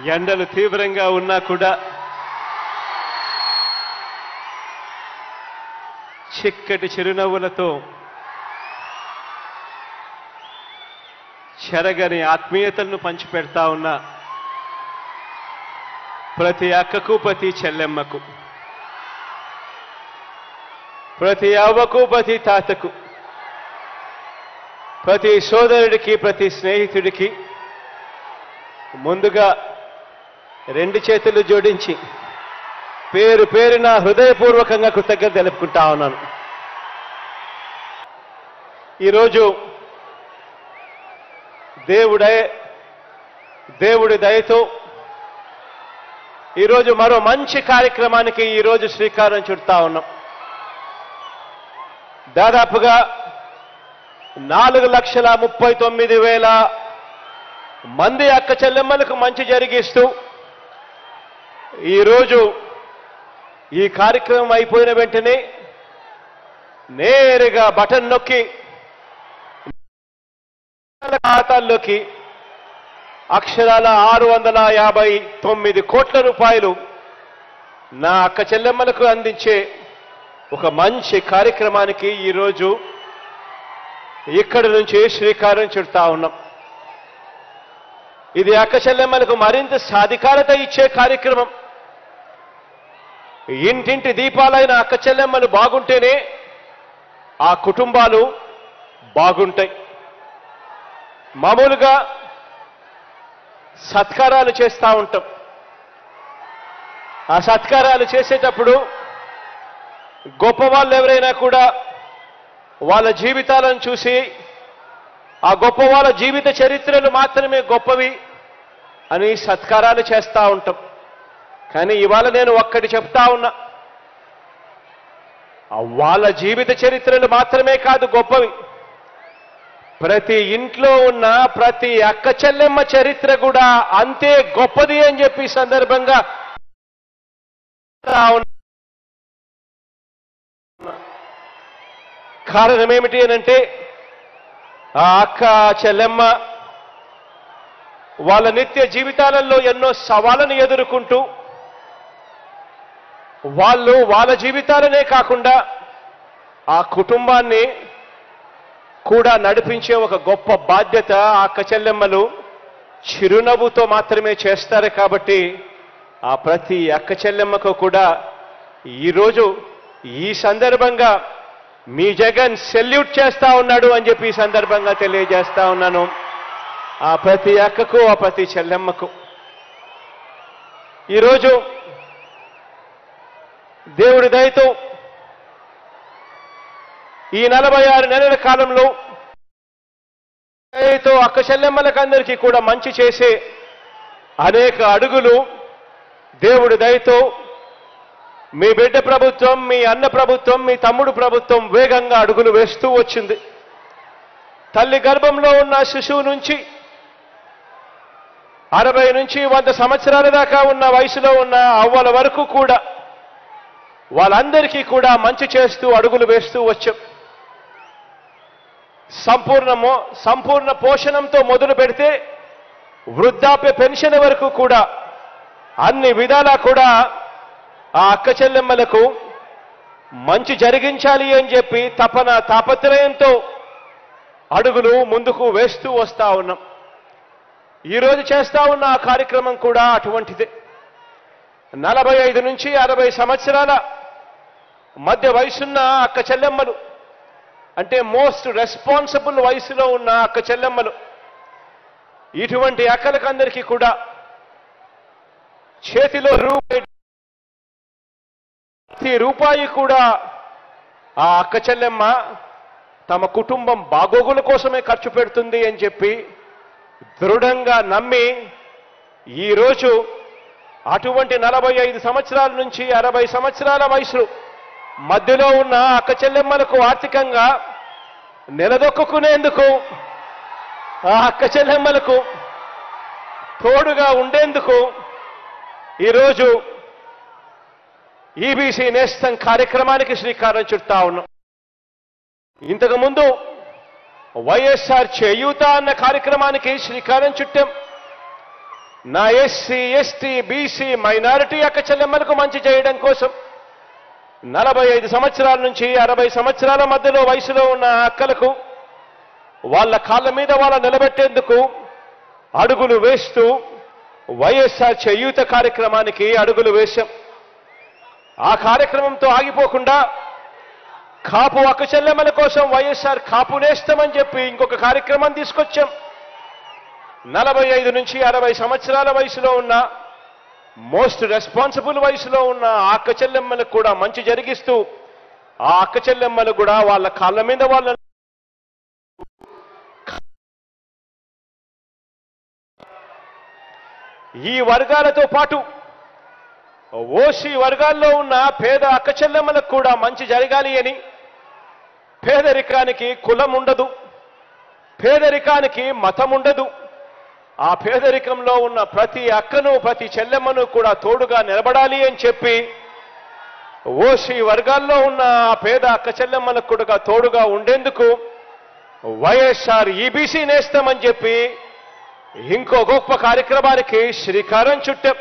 ఎండలు తీవ్రంగా ఉన్నా కూడా చిక్కటి చిరునవ్వులతో చెరగని ఆత్మీయతలను పంచిపెడతా ఉన్న ప్రతి అక్కకు ప్రతి చెల్లెమ్మకు ప్రతి అవ్వకు ప్రతి తాతకు ప్రతి సోదరుడికి ప్రతి స్నేహితుడికి ముందుగా రెండు చేతులు జోడించి పేరు పేరున హృదయపూర్వకంగా కృతజ్ఞత తెలుపుకుంటా ఉన్నాను ఈరోజు దేవుడే దేవుడి దయతో ఈరోజు మరో మంచి కార్యక్రమానికి ఈరోజు శ్రీకారం చుడతా ఉన్నాం దాదాపుగా నాలుగు లక్షల ముప్పై తొమ్మిది వేల మంది అక్క చెల్లెమ్మలకు మంచి జరిగిస్తూ ఈరోజు ఈ కార్యక్రమం అయిపోయిన వెంటనే నేరుగా బటన్ నొక్కి ఖాతాల్లోకి అక్షరాల ఆరు వందల యాభై తొమ్మిది కోట్ల రూపాయలు నా అక్క చెల్లెమ్మలకు అందించే ఒక మంచి కార్యక్రమానికి ఈరోజు ఇక్కడి నుంచి శ్రీకారం చుడతా ఉన్నాం ఇది అక్క చెల్లెమ్మలకు మరింత సాధికారత ఇచ్చే కార్యక్రమం ఇంటింటి దీపాలైన అక్క చెల్లెమ్మలు బాగుంటేనే ఆ కుటుంబాలు బాగుంటాయి మామూలుగా సత్కారాలు చేస్తూ ఉంటాం ఆ సత్కారాలు చేసేటప్పుడు గొప్ప వాళ్ళు ఎవరైనా కూడా వాళ్ళ జీవితాలను చూసి ఆ గొప్ప వాళ్ళ జీవిత చరిత్రలు మాత్రమే గొప్పవి అని సత్కారాలు చేస్తూ ఉంటాం కానీ ఇవాళ నేను ఒక్కటి చెప్తా ఉన్నా ఆ వాళ్ళ జీవిత చరిత్రలు మాత్రమే కాదు గొప్పవి ప్రతి ఇంట్లో ఉన్న ప్రతి అక్క చెల్లెమ్మ చరిత్ర కూడా అంతే గొప్పది అని చెప్పి ఈ సందర్భంగా కారణం ఏమిటి అనంటే ఆ అక్క చెల్లెమ్మ వాళ్ళ నిత్య జీవితాలలో ఎన్నో సవాళ్ళను ఎదుర్కొంటూ వాళ్ళు వాళ్ళ జీవితాలనే కాకుండా ఆ కుటుంబాన్ని కూడా నడిపించే ఒక గొప్ప బాధ్యత ఆ అక్క చెల్లెమ్మలు చిరునవ్వుతో మాత్రమే చేస్తారు కాబట్టి ఆ ప్రతి అక్క చెల్లెమ్మకు కూడా ఈరోజు ఈ సందర్భంగా మీ జగన్ సెల్యూట్ చేస్తా ఉన్నాడు అని చెప్పి ఈ సందర్భంగా తెలియజేస్తా ఉన్నాను ఆ ప్రతి అక్కకు ఆ ప్రతి చెల్లెమ్మకు ఈరోజు దేవుడి దయతో ఈ నలభై ఆరు నెలల కాలంలో దయతో అక్క చెల్లెమ్మలకు అందరికీ కూడా మంచి చేసే అనేక అడుగులు దేవుడి దయతో మీ బిడ్డ ప్రభుత్వం మీ అన్న ప్రభుత్వం మీ తమ్ముడు ప్రభుత్వం వేగంగా అడుగులు వేస్తూ వచ్చింది తల్లి గర్భంలో ఉన్న శిశువు నుంచి అరవై నుంచి వంద సంవత్సరాల దాకా ఉన్న వయసులో ఉన్న అవ్వల వరకు కూడా వాళ్ళందరికీ కూడా మంచి చేస్తూ అడుగులు వేస్తూ వచ్చాం సంపూర్ణమో సంపూర్ణ పోషణంతో మొదలు పెడితే వృద్ధాప్య పెన్షన్ వరకు కూడా అన్ని విధాలా కూడా ఆ అక్క చెల్లెమ్మలకు మంచి జరిగించాలి అని చెప్పి తపన తాపత్రయంతో అడుగులు ముందుకు వేస్తూ వస్తా ఉన్నాం ఈరోజు చేస్తా ఉన్న ఆ కార్యక్రమం కూడా అటువంటిదే నలభై ఐదు నుంచి అరవై సంవత్సరాల మధ్య వయసున్న అక్క చెల్లెమ్మలు అంటే మోస్ట్ రెస్పాన్సిబుల్ వయసులో ఉన్న అక్క చెల్లెమ్మలు ఇటువంటి అక్కలకందరికీ కూడా చేతిలో రూపాయి ప్రతి రూపాయి కూడా ఆ అక్క చెల్లెమ్మ తమ కుటుంబం బాగోగుల కోసమే ఖర్చు పెడుతుంది అని చెప్పి దృఢంగా నమ్మి ఈరోజు అటువంటి నలభై ఐదు సంవత్సరాల నుంచి అరవై సంవత్సరాల వయసు మధ్యలో ఉన్న అక్క చెల్లెమ్మలకు ఆర్థికంగా నిలదొక్కునేందుకు ఆ అక్క చెల్లెమ్మలకు తోడుగా ఉండేందుకు ఈరోజు ఈబీసీ నేస్తం కార్యక్రమానికి శ్రీకారం చుడతా ఉన్నాం ఇంతకు ముందు వైఎస్ఆర్ చేయూత అన్న కార్యక్రమానికి శ్రీకారం చుట్టాం నా ఎస్సీ ఎస్టీ బీసీ మైనారిటీ అక్క చెల్లెమ్మలకు మంచి చేయడం కోసం నలభై ఐదు సంవత్సరాల నుంచి అరవై సంవత్సరాల మధ్యలో వయసులో ఉన్న అక్కలకు వాళ్ళ కాళ్ళ మీద వాళ్ళ నిలబెట్టేందుకు అడుగులు వేస్తూ వైఎస్ఆర్ చేయూత కార్యక్రమానికి అడుగులు వేశాం ఆ కార్యక్రమంతో ఆగిపోకుండా కాపు అక్క చెల్లెమ్మల కోసం వైఎస్ఆర్ కాపు నేస్తామని చెప్పి ఇంకొక కార్యక్రమం తీసుకొచ్చాం నలభై ఐదు నుంచి అరవై సంవత్సరాల వయసులో ఉన్న మోస్ట్ రెస్పాన్సిబుల్ వయసులో ఉన్న ఆ అక్క చెల్లెమ్మలకు కూడా మంచి జరిగిస్తూ ఆ అక్క చెల్లెమ్మలు కూడా వాళ్ళ కాళ్ళ మీద వాళ్ళ ఈ వర్గాలతో పాటు ఓసీ వర్గాల్లో ఉన్న పేద అక్క చెల్లెమ్మలకు కూడా మంచి జరగాలి అని పేదరికానికి కులం ఉండదు పేదరికానికి మతం ఉండదు ఆ పేదరికంలో ఉన్న ప్రతి అక్కను ప్రతి చెల్లెమ్మను కూడా తోడుగా నిలబడాలి అని చెప్పి ఓసీ వర్గాల్లో ఉన్న ఆ పేద అక్క చెల్లెమ్మలకు కూడా తోడుగా ఉండేందుకు వైఎస్ఆర్ ఈబీసీ నేస్తామని చెప్పి ఇంకో గొప్ప కార్యక్రమానికి శ్రీకారం చుట్టాం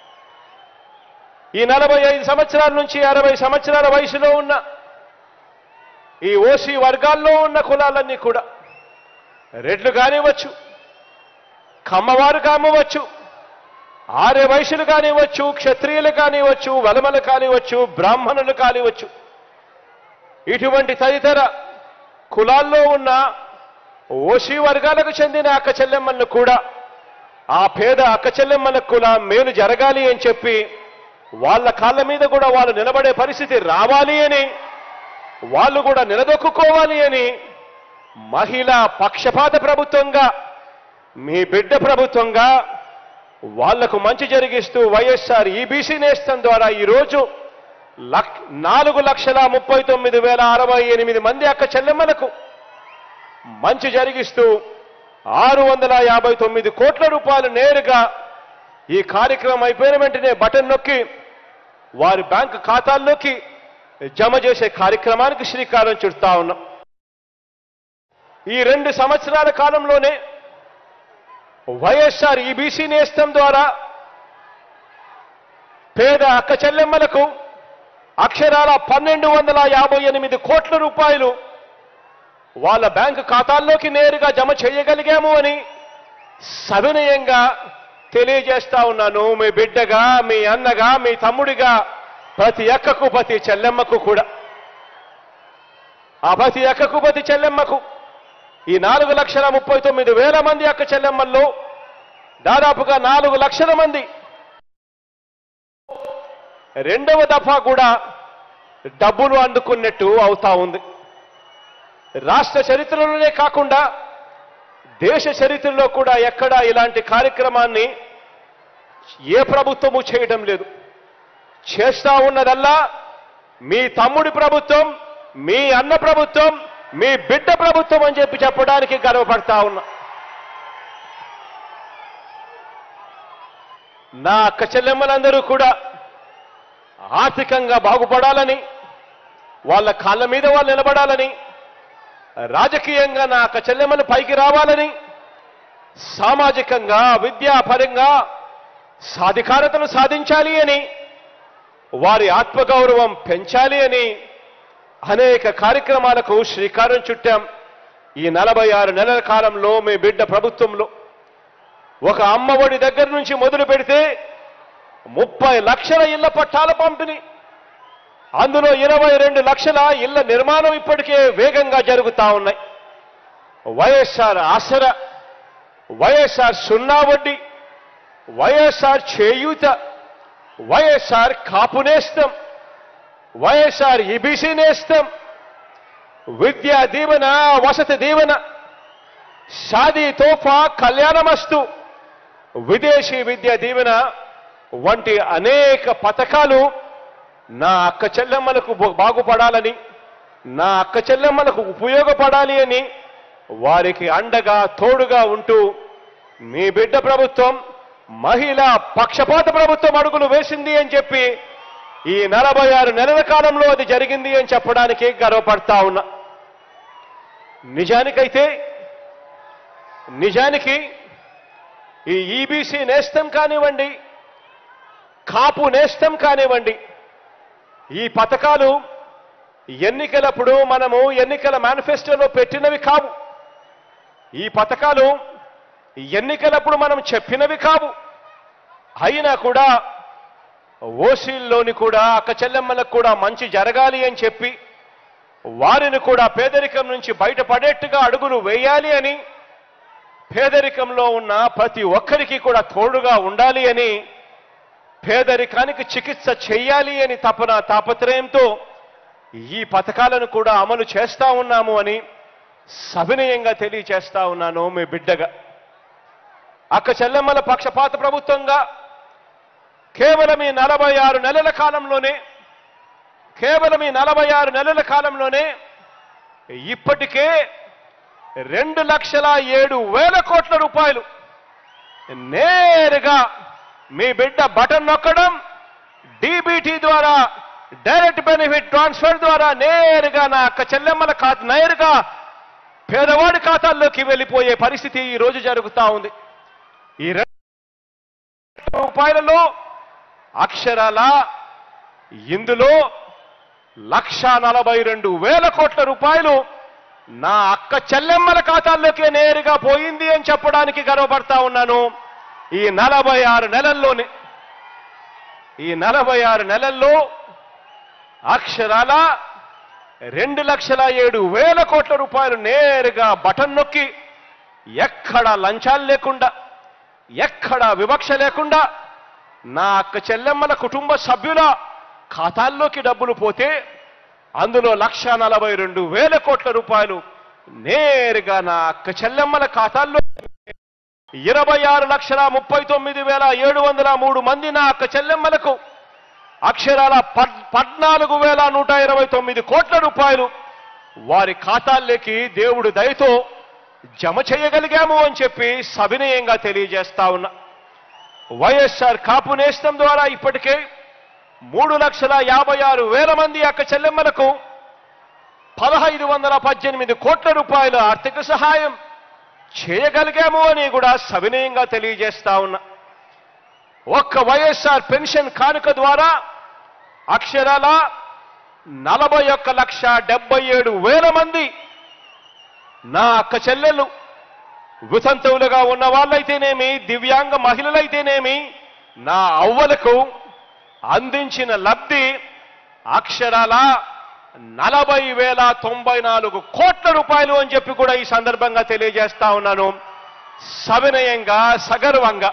ఈ నలభై ఐదు సంవత్సరాల నుంచి అరవై సంవత్సరాల వయసులో ఉన్న ఈ ఓసీ వర్గాల్లో ఉన్న కులాలన్నీ కూడా రెడ్లు కానివ్వచ్చు కమ్మవారు కానివ్వచ్చు ఆర్య వయసులు కానివ్వచ్చు క్షత్రియులు కానివ్వచ్చు వలమలు కానివ్వచ్చు బ్రాహ్మణులు కానివ్వచ్చు ఇటువంటి తదితర కులాల్లో ఉన్న ఓసీ వర్గాలకు చెందిన అక్క చెల్లెమ్మలను కూడా ఆ పేద అక్క చెల్లెమ్మలకు కూడా మేలు జరగాలి అని చెప్పి వాళ్ళ కాళ్ళ మీద కూడా వాళ్ళు నిలబడే పరిస్థితి రావాలి అని వాళ్ళు కూడా నిలదొక్కుకోవాలి అని మహిళా పక్షపాత ప్రభుత్వంగా మీ బిడ్డ ప్రభుత్వంగా వాళ్లకు మంచి జరిగిస్తూ వైఎస్ఆర్ ఈబీసీ నేస్తం ద్వారా ఈరోజు లక్ నాలుగు లక్షల ముప్పై తొమ్మిది వేల అరవై ఎనిమిది మంది అక్క చెల్లెమ్మలకు మంచి జరిగిస్తూ ఆరు వందల యాభై తొమ్మిది కోట్ల రూపాయలు నేరుగా ఈ కార్యక్రమం అయిపోయిన వెంటనే బటన్ నొక్కి వారి బ్యాంకు ఖాతాల్లోకి జమ చేసే కార్యక్రమానికి శ్రీకారం చుడతా ఉన్నాం ఈ రెండు సంవత్సరాల కాలంలోనే వైఎస్ఆర్ ఈబీసీ నేస్తం ద్వారా పేద అక్క చెల్లెమ్మలకు అక్షరాల పన్నెండు వందల యాభై ఎనిమిది కోట్ల రూపాయలు వాళ్ళ బ్యాంకు ఖాతాల్లోకి నేరుగా జమ చేయగలిగాము అని సవినయంగా తెలియజేస్తా ఉన్నాను మీ బిడ్డగా మీ అన్నగా మీ తమ్ముడిగా ప్రతి అక్కకు ప్రతి చెల్లెమ్మకు కూడా ఆ ప్రతి అక్కకు ప్రతి చెల్లెమ్మకు ఈ నాలుగు లక్షల ముప్పై తొమ్మిది వేల మంది అక్క చెల్లెమ్మల్లో దాదాపుగా నాలుగు లక్షల మంది రెండవ దఫా కూడా డబ్బులు అందుకున్నట్టు అవుతా ఉంది రాష్ట్ర చరిత్రలోనే కాకుండా దేశ చరిత్రలో కూడా ఎక్కడా ఇలాంటి కార్యక్రమాన్ని ఏ ప్రభుత్వము చేయడం లేదు చేస్తా ఉన్నదల్లా మీ తమ్ముడి ప్రభుత్వం మీ అన్న ప్రభుత్వం మీ బిడ్డ ప్రభుత్వం అని చెప్పి చెప్పడానికి గర్వపడతా ఉన్నా నా అక్క చెల్లెమ్మలందరూ కూడా ఆర్థికంగా బాగుపడాలని వాళ్ళ కాళ్ళ మీద వాళ్ళు నిలబడాలని రాజకీయంగా నా అక్క చెల్లెమ్మలు పైకి రావాలని సామాజికంగా విద్యాపరంగా సాధికారతను సాధించాలి అని వారి ఆత్మగౌరవం పెంచాలి అని అనేక కార్యక్రమాలకు శ్రీకారం చుట్టాం ఈ నలభై ఆరు నెలల కాలంలో మీ బిడ్డ ప్రభుత్వంలో ఒక అమ్మఒడి దగ్గర నుంచి మొదలు పెడితే ముప్పై లక్షల ఇళ్ల పట్టాల పంపిణీ అందులో ఇరవై రెండు లక్షల ఇళ్ల నిర్మాణం ఇప్పటికే వేగంగా జరుగుతా ఉన్నాయి వైఎస్ఆర్ ఆసర వైఎస్ఆర్ సున్నా వడ్డీ వైఎస్ఆర్ చేయూత వైఎస్ఆర్ కాపు నేస్తం వైఎస్ఆర్ ఈబీసీ నేస్తం విద్యా దీవెన వసతి దీవెన షాదీ తోఫా కళ్యాణమస్తు విదేశీ విద్యా దీవెన వంటి అనేక పథకాలు నా అక్క చెల్లెమ్మలకు బా- బాగుపడాలని నా అక్క చెల్లెమ్మలకు ఉపయోగపడాలి అని వారికి అండగా తోడుగా ఉంటూ మీ బిడ్డ ప్రభుత్వం మహిళా పక్షపాత ప్రభుత్వం అడుగులు వేసింది అని చెప్పి ఈ నలభై ఆరు నెలల కాలంలో అది జరిగింది అని చెప్పడానికి గర్వపడతా ఉన్నా నిజానికైతే నిజానికి ఈ ఈబీసీ నేస్తం కానివ్వండి కాపు నేస్తం కానివ్వండి ఈ పథకాలు ఎన్నికలప్పుడు మనము ఎన్నికల మేనిఫెస్టోలో పెట్టినవి కావు ఈ పథకాలు ఎన్నికలప్పుడు మనం చెప్పినవి కావు అయినా కూడా ఓసీల్లోని కూడా అక్క చెల్లెమ్మలకు కూడా మంచి జరగాలి అని చెప్పి వారిని కూడా పేదరికం నుంచి బయటపడేట్టుగా అడుగులు వేయాలి అని పేదరికంలో ఉన్న ప్రతి ఒక్కరికి కూడా తోడుగా ఉండాలి అని పేదరికానికి చికిత్స చేయాలి అని తపన తాపత్రయంతో ఈ పథకాలను కూడా అమలు చేస్తా ఉన్నాము అని సవినయంగా తెలియచేస్తా ఉన్నాను మీ బిడ్డగా అక్క చెల్లెమ్మల పక్షపాత ప్రభుత్వంగా కేవలం ఈ నలభై ఆరు నెలల కాలంలోనే కేవలం ఈ నలభై ఆరు నెలల కాలంలోనే ఇప్పటికే రెండు లక్షల ఏడు వేల కోట్ల రూపాయలు నేరుగా మీ బిడ్డ బటన్ నొక్కడం డీబీటీ ద్వారా డైరెక్ట్ బెనిఫిట్ ట్రాన్స్ఫర్ ద్వారా నేరుగా నా అక్క చెల్లెమ్మల ఖాతా నేరుగా పేదవాడి ఖాతాల్లోకి వెళ్ళిపోయే పరిస్థితి ఈ రోజు జరుగుతా ఉంది ఈ రెండు రూపాయలలో అక్షరాల ఇందులో లక్ష నలభై రెండు వేల కోట్ల రూపాయలు నా అక్క చెల్లెమ్మల ఖాతాల్లోకే నేరుగా పోయింది అని చెప్పడానికి గర్వపడతా ఉన్నాను ఈ నలభై ఆరు నెలల్లోనే ఈ నలభై ఆరు నెలల్లో అక్షరాల రెండు లక్షల ఏడు వేల కోట్ల రూపాయలు నేరుగా బటన్ నొక్కి ఎక్కడ లంచాలు లేకుండా ఎక్కడ వివక్ష లేకుండా నా అక్క చెల్లెమ్మల కుటుంబ సభ్యుల ఖాతాల్లోకి డబ్బులు పోతే అందులో లక్ష నలభై రెండు వేల కోట్ల రూపాయలు నేరుగా నా అక్క చెల్లెమ్మల ఖాతాల్లో ఇరవై ఆరు లక్షల ముప్పై తొమ్మిది వేల ఏడు వందల మూడు మంది నా అక్క చెల్లెమ్మలకు అక్షరాల పద్ పద్నాలుగు వేల నూట ఇరవై తొమ్మిది కోట్ల రూపాయలు వారి ఖాతాల్లోకి దేవుడు దయతో జమ చేయగలిగాము అని చెప్పి సవినయంగా తెలియజేస్తా ఉన్నా వైఎస్ఆర్ కాపు నేస్తం ద్వారా ఇప్పటికే మూడు లక్షల యాభై ఆరు వేల మంది అక్క చెల్లెమ్మలకు పదహైదు వందల పద్దెనిమిది కోట్ల రూపాయల ఆర్థిక సహాయం చేయగలిగాము అని కూడా సవినయంగా తెలియజేస్తా ఉన్నా ఒక్క వైఎస్ఆర్ పెన్షన్ కానుక ద్వారా అక్షరాల నలభై ఒక్క లక్ష డెబ్బై ఏడు వేల మంది నా అక్క చెల్లెళ్ళు వితంతువులుగా ఉన్న వాళ్ళైతేనేమి దివ్యాంగ మహిళలైతేనేమి నా అవ్వలకు అందించిన లబ్ధి అక్షరాల నలభై వేల తొంభై నాలుగు కోట్ల రూపాయలు అని చెప్పి కూడా ఈ సందర్భంగా తెలియజేస్తా ఉన్నాను సవినయంగా సగర్వంగా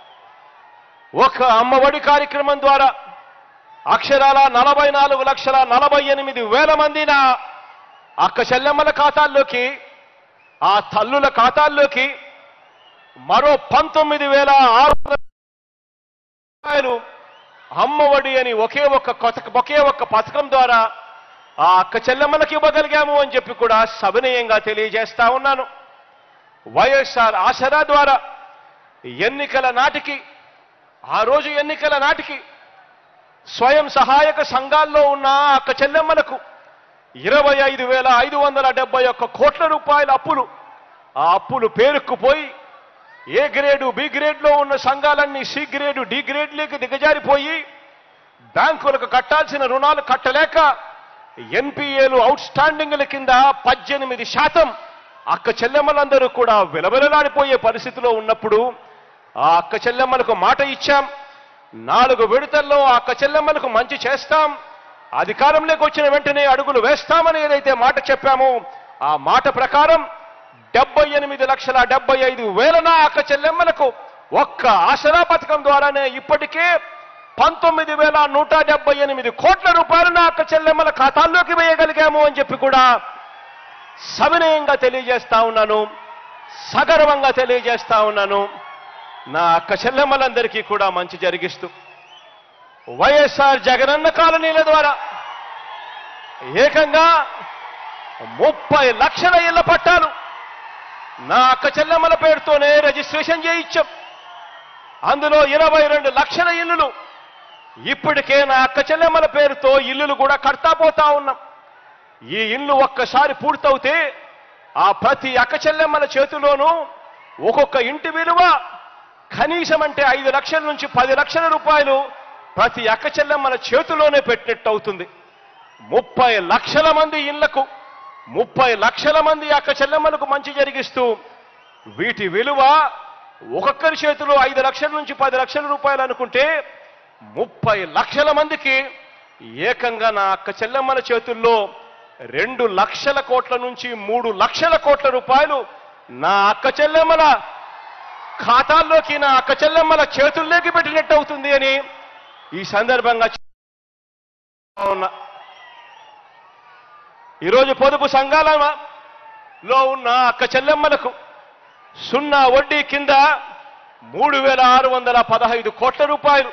ఒక అమ్మఒడి కార్యక్రమం ద్వారా అక్షరాల నలభై నాలుగు లక్షల నలభై ఎనిమిది వేల మంది నా అక్క చెల్లెమ్మల ఖాతాల్లోకి ఆ తల్లుల ఖాతాల్లోకి మరో పంతొమ్మిది వేల ఆరు వందల రూపాయలు అమ్మఒడి అని ఒకే ఒక్క కొత్త ఒకే ఒక్క పథకం ద్వారా ఆ అక్క చెల్లెమ్మలకు ఇవ్వగలిగాము అని చెప్పి కూడా సవినయంగా తెలియజేస్తా ఉన్నాను వైఎస్ఆర్ ఆసరా ద్వారా ఎన్నికల నాటికి ఆ రోజు ఎన్నికల నాటికి స్వయం సహాయక సంఘాల్లో ఉన్న అక్క చెల్లెమ్మలకు ఇరవై ఐదు వేల ఐదు వందల డెబ్బై ఒక్క కోట్ల రూపాయల అప్పులు ఆ అప్పులు పేరుక్కుపోయి ఏ గ్రేడు బి గ్రేడ్లో ఉన్న సంఘాలన్నీ సి గ్రేడు డి గ్రేడ్లోకి దిగజారిపోయి బ్యాంకులకు కట్టాల్సిన రుణాలు కట్టలేక ఎన్పిఏలు అవుట్ స్టాండింగ్ల కింద పద్దెనిమిది శాతం అక్క చెల్లెమ్మలందరూ కూడా విలవిలలాడిపోయే పరిస్థితిలో ఉన్నప్పుడు ఆ అక్క చెల్లెమ్మలకు మాట ఇచ్చాం నాలుగు విడతల్లో ఆ అక్క చెల్లెమ్మలకు మంచి చేస్తాం అధికారంలోకి వచ్చిన వెంటనే అడుగులు వేస్తామని ఏదైతే మాట చెప్పామో ఆ మాట ప్రకారం డెబ్బై ఎనిమిది లక్షల డెబ్బై ఐదు వేల నా అక్క చెల్లెమ్మలకు ఒక్క ఆసరా పథకం ద్వారానే ఇప్పటికే పంతొమ్మిది వేల నూట డెబ్బై ఎనిమిది కోట్ల రూపాయలు నా అక్క చెల్లెమ్మల ఖాతాల్లోకి వేయగలిగాము అని చెప్పి కూడా సవినయంగా తెలియజేస్తా ఉన్నాను సగర్వంగా తెలియజేస్తా ఉన్నాను నా అక్క చెల్లెమ్మలందరికీ కూడా మంచి జరిగిస్తూ వైఎస్ఆర్ జగనన్న కాలనీల ద్వారా ఏకంగా ముప్పై లక్షల ఇళ్ల పట్టాలు నా అక్క చెల్లెమ్మల పేరుతోనే రిజిస్ట్రేషన్ చేయించాం అందులో ఇరవై రెండు లక్షల ఇల్లులు ఇప్పటికే నా అక్క చెల్లెమ్మల పేరుతో ఇల్లులు కూడా కడతా పోతా ఉన్నాం ఈ ఇల్లు ఒక్కసారి పూర్తవుతే ఆ ప్రతి అక్క చెల్లెమ్మల చేతిలోనూ ఒక్కొక్క ఇంటి విలువ కనీసం అంటే ఐదు లక్షల నుంచి పది లక్షల రూపాయలు ప్రతి అక్క చెల్లెమ్మల చేతిలోనే పెట్టినట్టు అవుతుంది ముప్పై లక్షల మంది ఇళ్లకు ముప్పై లక్షల మంది అక్క చెల్లెమ్మలకు మంచి జరిగిస్తూ వీటి విలువ ఒక్కొక్కరి చేతిలో ఐదు లక్షల నుంచి పది లక్షల రూపాయలు అనుకుంటే ముప్పై లక్షల మందికి ఏకంగా నా అక్క చెల్లెమ్మల చేతుల్లో రెండు లక్షల కోట్ల నుంచి మూడు లక్షల కోట్ల రూపాయలు నా అక్క చెల్లెమ్మల ఖాతాల్లోకి నా అక్క చెల్లెమ్మల చేతుల్లోకి పెట్టినట్టు అవుతుంది అని ఈ సందర్భంగా చెప్తా ఉన్నా ఈరోజు పొదుపు సంఘాలలో ఉన్న అక్క చెల్లెమ్మలకు సున్నా వడ్డీ కింద మూడు వేల ఆరు వందల పదహైదు కోట్ల రూపాయలు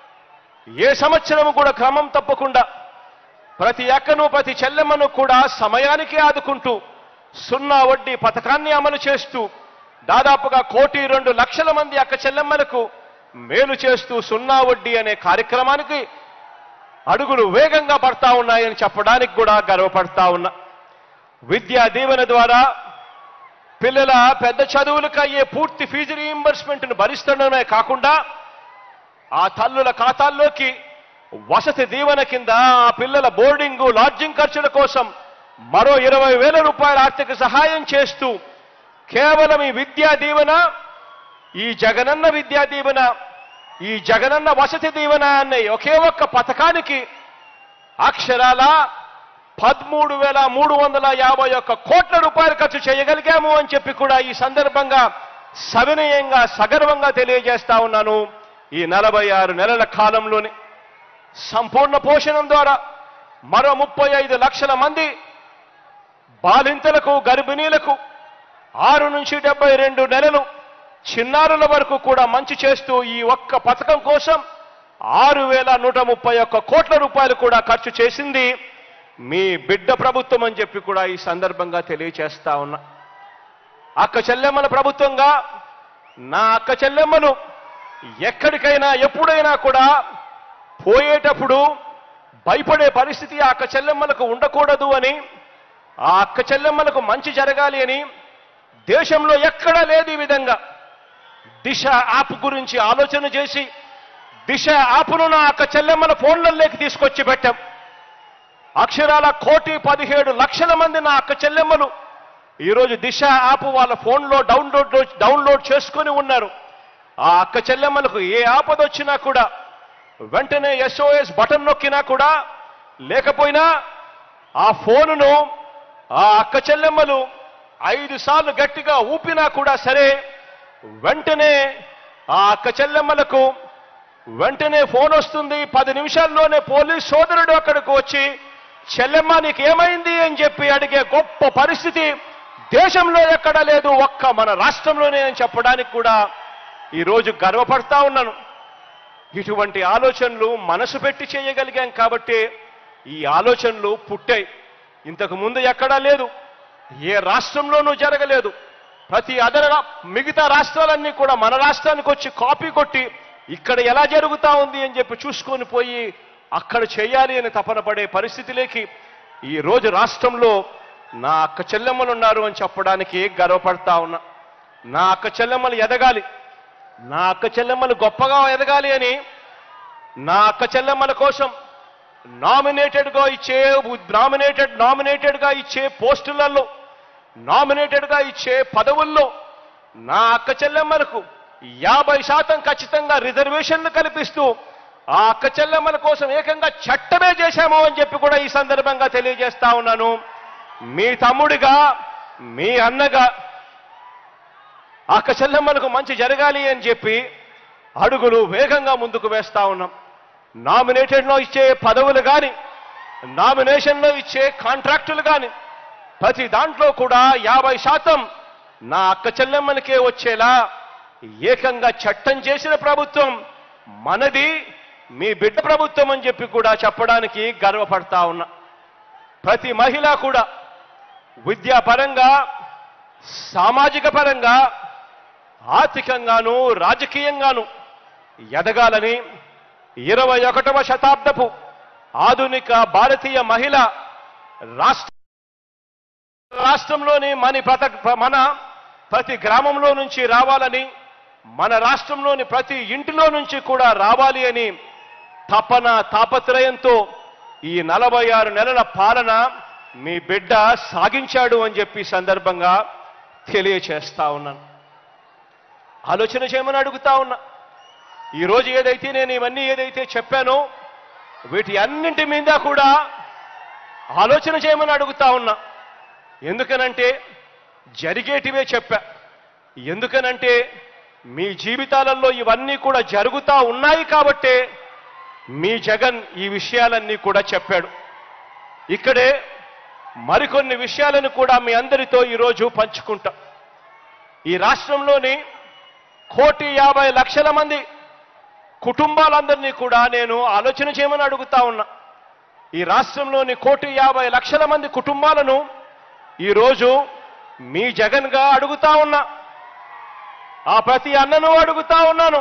ఏ సంవత్సరం కూడా క్రమం తప్పకుండా ప్రతి అక్కను ప్రతి చెల్లెమ్మను కూడా సమయానికి ఆదుకుంటూ సున్నా వడ్డీ పథకాన్ని అమలు చేస్తూ దాదాపుగా కోటి రెండు లక్షల మంది అక్క చెల్లెమ్మలకు మేలు చేస్తూ సున్నా వడ్డీ అనే కార్యక్రమానికి అడుగులు వేగంగా పడతా ఉన్నాయని చెప్పడానికి కూడా గర్వపడతా ఉన్నా విద్యా దీవెన ద్వారా పిల్లల పెద్ద చదువులకు అయ్యే పూర్తి ఫీజు రీయింబర్స్మెంట్ను భరిస్తుండడమే కాకుండా ఆ తల్లుల ఖాతాల్లోకి వసతి దీవెన కింద ఆ పిల్లల బోర్డింగు లాడ్జింగ్ ఖర్చుల కోసం మరో ఇరవై వేల రూపాయల ఆర్థిక సహాయం చేస్తూ కేవలం ఈ విద్యా దీవెన ఈ జగనన్న విద్యా దీవెన ఈ జగనన్న వసతి దీవెన అనే ఒకే ఒక్క పథకానికి అక్షరాల పదమూడు వేల మూడు వందల యాభై ఒక్క కోట్ల రూపాయలు ఖర్చు చేయగలిగాము అని చెప్పి కూడా ఈ సందర్భంగా సవినయంగా సగర్వంగా తెలియజేస్తా ఉన్నాను ఈ నలభై ఆరు నెలల కాలంలోని సంపూర్ణ పోషణం ద్వారా మరో ముప్పై ఐదు లక్షల మంది బాలింతలకు గర్భిణీలకు ఆరు నుంచి డెబ్బై రెండు నెలలు చిన్నారుల వరకు కూడా మంచి చేస్తూ ఈ ఒక్క పథకం కోసం ఆరు వేల నూట ముప్పై ఒక్క కోట్ల రూపాయలు కూడా ఖర్చు చేసింది మీ బిడ్డ ప్రభుత్వం అని చెప్పి కూడా ఈ సందర్భంగా తెలియచేస్తా ఉన్నా అక్క చెల్లెమ్మల ప్రభుత్వంగా నా అక్క చెల్లెమ్మలు ఎక్కడికైనా ఎప్పుడైనా కూడా పోయేటప్పుడు భయపడే పరిస్థితి ఆ అక్క చెల్లెమ్మలకు ఉండకూడదు అని ఆ అక్క చెల్లెమ్మలకు మంచి జరగాలి అని దేశంలో ఎక్కడా లేదు ఈ విధంగా దిశ యాప్ గురించి ఆలోచన చేసి దిశ యాప్ను నా అక్క చెల్లెమ్మల ఫోన్లలోకి తీసుకొచ్చి పెట్టాం అక్షరాల కోటి పదిహేడు లక్షల మంది నా అక్క చెల్లెమ్మలు ఈరోజు దిశ యాప్ వాళ్ళ ఫోన్లో డౌన్లోడ్ డౌన్లోడ్ చేసుకొని ఉన్నారు ఆ అక్క చెల్లెమ్మలకు ఏ ఆపద వచ్చినా కూడా వెంటనే ఎస్ఓఎస్ బటన్ నొక్కినా కూడా లేకపోయినా ఆ ఫోనును ఆ అక్క చెల్లెమ్మలు ఐదు సార్లు గట్టిగా ఊపినా కూడా సరే వెంటనే ఆ అక్క చెల్లెమ్మలకు వెంటనే ఫోన్ వస్తుంది పది నిమిషాల్లోనే పోలీస్ సోదరుడు అక్కడికి వచ్చి చెల్లెమ్మ నీకు ఏమైంది అని చెప్పి అడిగే గొప్ప పరిస్థితి దేశంలో ఎక్కడా లేదు ఒక్క మన రాష్ట్రంలోనే అని చెప్పడానికి కూడా ఈరోజు గర్వపడతా ఉన్నాను ఇటువంటి ఆలోచనలు మనసు పెట్టి చేయగలిగాం కాబట్టి ఈ ఆలోచనలు పుట్టాయి ఇంతకు ముందు ఎక్కడా లేదు ఏ రాష్ట్రంలోనూ జరగలేదు ప్రతి అదర మిగతా రాష్ట్రాలన్నీ కూడా మన రాష్ట్రానికి వచ్చి కాపీ కొట్టి ఇక్కడ ఎలా జరుగుతా ఉంది అని చెప్పి చూసుకొని పోయి అక్కడ చేయాలి అని తపన పడే పరిస్థితిలోకి ఈ రోజు రాష్ట్రంలో నా అక్క చెల్లెమ్మలు ఉన్నారు అని చెప్పడానికి గర్వపడతా ఉన్నా నా అక్క చెల్లెమ్మలు ఎదగాలి నా అక్క చెల్లెమ్మలు గొప్పగా ఎదగాలి అని నా అక్క చెల్లెమ్మల కోసం నామినేటెడ్ గా ఇచ్చే నామినేటెడ్ నామినేటెడ్ గా ఇచ్చే పోస్టులలో నామినేటెడ్ గా ఇచ్చే పదవుల్లో నా అక్క చెల్లెమ్మలకు యాభై శాతం ఖచ్చితంగా రిజర్వేషన్లు కల్పిస్తూ ఆ అక్క చెల్లెమ్మల కోసం ఏకంగా చట్టమే చేశాము అని చెప్పి కూడా ఈ సందర్భంగా తెలియజేస్తా ఉన్నాను మీ తమ్ముడిగా మీ అన్నగా అక్క చెల్లెమ్మలకు మంచి జరగాలి అని చెప్పి అడుగులు వేగంగా ముందుకు వేస్తా ఉన్నాం నామినేటెడ్లో ఇచ్చే పదవులు కానీ నామినేషన్లో ఇచ్చే కాంట్రాక్టులు కానీ ప్రతి దాంట్లో కూడా యాభై శాతం నా అక్క చెల్లెమ్మలకే వచ్చేలా ఏకంగా చట్టం చేసిన ప్రభుత్వం మనది మీ బిడ్డ ప్రభుత్వం అని చెప్పి కూడా చెప్పడానికి గర్వపడతా ఉన్నా ప్రతి మహిళ కూడా విద్యాపరంగా సామాజిక పరంగా ఆర్థికంగాను రాజకీయంగాను ఎదగాలని ఇరవై ఒకటవ శతాబ్దపు ఆధునిక భారతీయ మహిళ రాష్ట్ర రాష్ట్రంలోని మన ప్రత మన ప్రతి గ్రామంలో నుంచి రావాలని మన రాష్ట్రంలోని ప్రతి ఇంటిలో నుంచి కూడా రావాలి అని తపన తాపత్రయంతో ఈ నలభై ఆరు నెలల పాలన మీ బిడ్డ సాగించాడు అని చెప్పి ఈ సందర్భంగా తెలియచేస్తా ఉన్నాను ఆలోచన చేయమని అడుగుతా ఉన్నా ఈరోజు ఏదైతే నేను ఇవన్నీ ఏదైతే చెప్పానో వీటి అన్నింటి మీద కూడా ఆలోచన చేయమని అడుగుతా ఉన్నా ఎందుకనంటే జరిగేటివే చెప్పా ఎందుకనంటే మీ జీవితాలలో ఇవన్నీ కూడా జరుగుతా ఉన్నాయి కాబట్టే మీ జగన్ ఈ విషయాలన్నీ కూడా చెప్పాడు ఇక్కడే మరికొన్ని విషయాలను కూడా మీ అందరితో ఈరోజు పంచుకుంటా ఈ రాష్ట్రంలోని కోటి యాభై లక్షల మంది కుటుంబాలందరినీ కూడా నేను ఆలోచన చేయమని అడుగుతా ఉన్నా ఈ రాష్ట్రంలోని కోటి యాభై లక్షల మంది కుటుంబాలను ఈరోజు మీ జగన్గా అడుగుతా ఉన్నా ఆ ప్రతి అన్నను అడుగుతా ఉన్నాను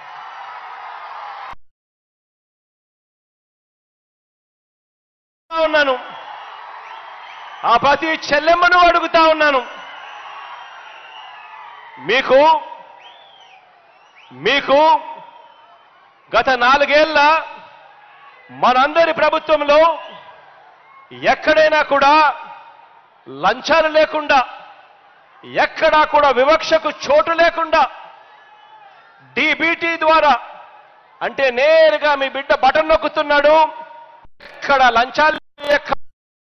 ఉన్నాను ఆ ప్రతి చెల్లెమ్మను అడుగుతా ఉన్నాను మీకు మీకు గత నాలుగేళ్ల మనందరి ప్రభుత్వంలో ఎక్కడైనా కూడా లంచాలు లేకుండా ఎక్కడా కూడా వివక్షకు చోటు లేకుండా డిబిటీ ద్వారా అంటే నేరుగా మీ బిడ్డ బటన్ నొక్కుతున్నాడు ఎక్కడ లంచాలు ఎక్క-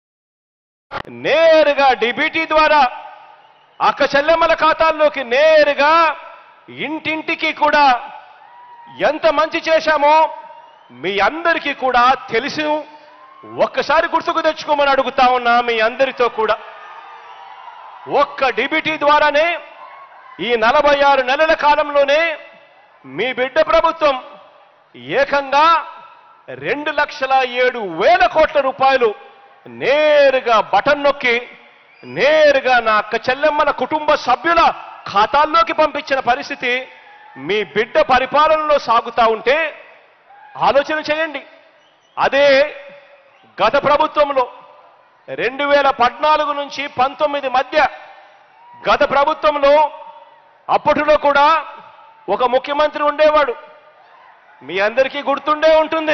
నేరుగా డిబిటీ ద్వారా అక్క చెల్లెమ్మల ఖాతాల్లోకి నేరుగా ఇంటింటికి కూడా ఎంత మంచి చేశామో మీ అందరికీ కూడా తెలుసు ఒక్కసారి గుర్తుకు తెచ్చుకోమని అడుగుతా ఉన్నా మీ అందరితో కూడా ఒక్క డిబిటీ ద్వారానే ఈ నలభై ఆరు నెలల కాలంలోనే మీ బిడ్డ ప్రభుత్వం ఏకంగా రెండు లక్షల ఏడు వేల కోట్ల రూపాయలు నేరుగా బటన్ నొక్కి నేరుగా నా అక్క చెల్లెమ్మల కుటుంబ సభ్యుల ఖాతాల్లోకి పంపించిన పరిస్థితి మీ బిడ్డ పరిపాలనలో సాగుతా ఉంటే ఆలోచన చేయండి అదే గత ప్రభుత్వంలో రెండు వేల పద్నాలుగు నుంచి పంతొమ్మిది మధ్య గత ప్రభుత్వంలో అప్పటిలో కూడా ఒక ముఖ్యమంత్రి ఉండేవాడు మీ అందరికీ గుర్తుండే ఉంటుంది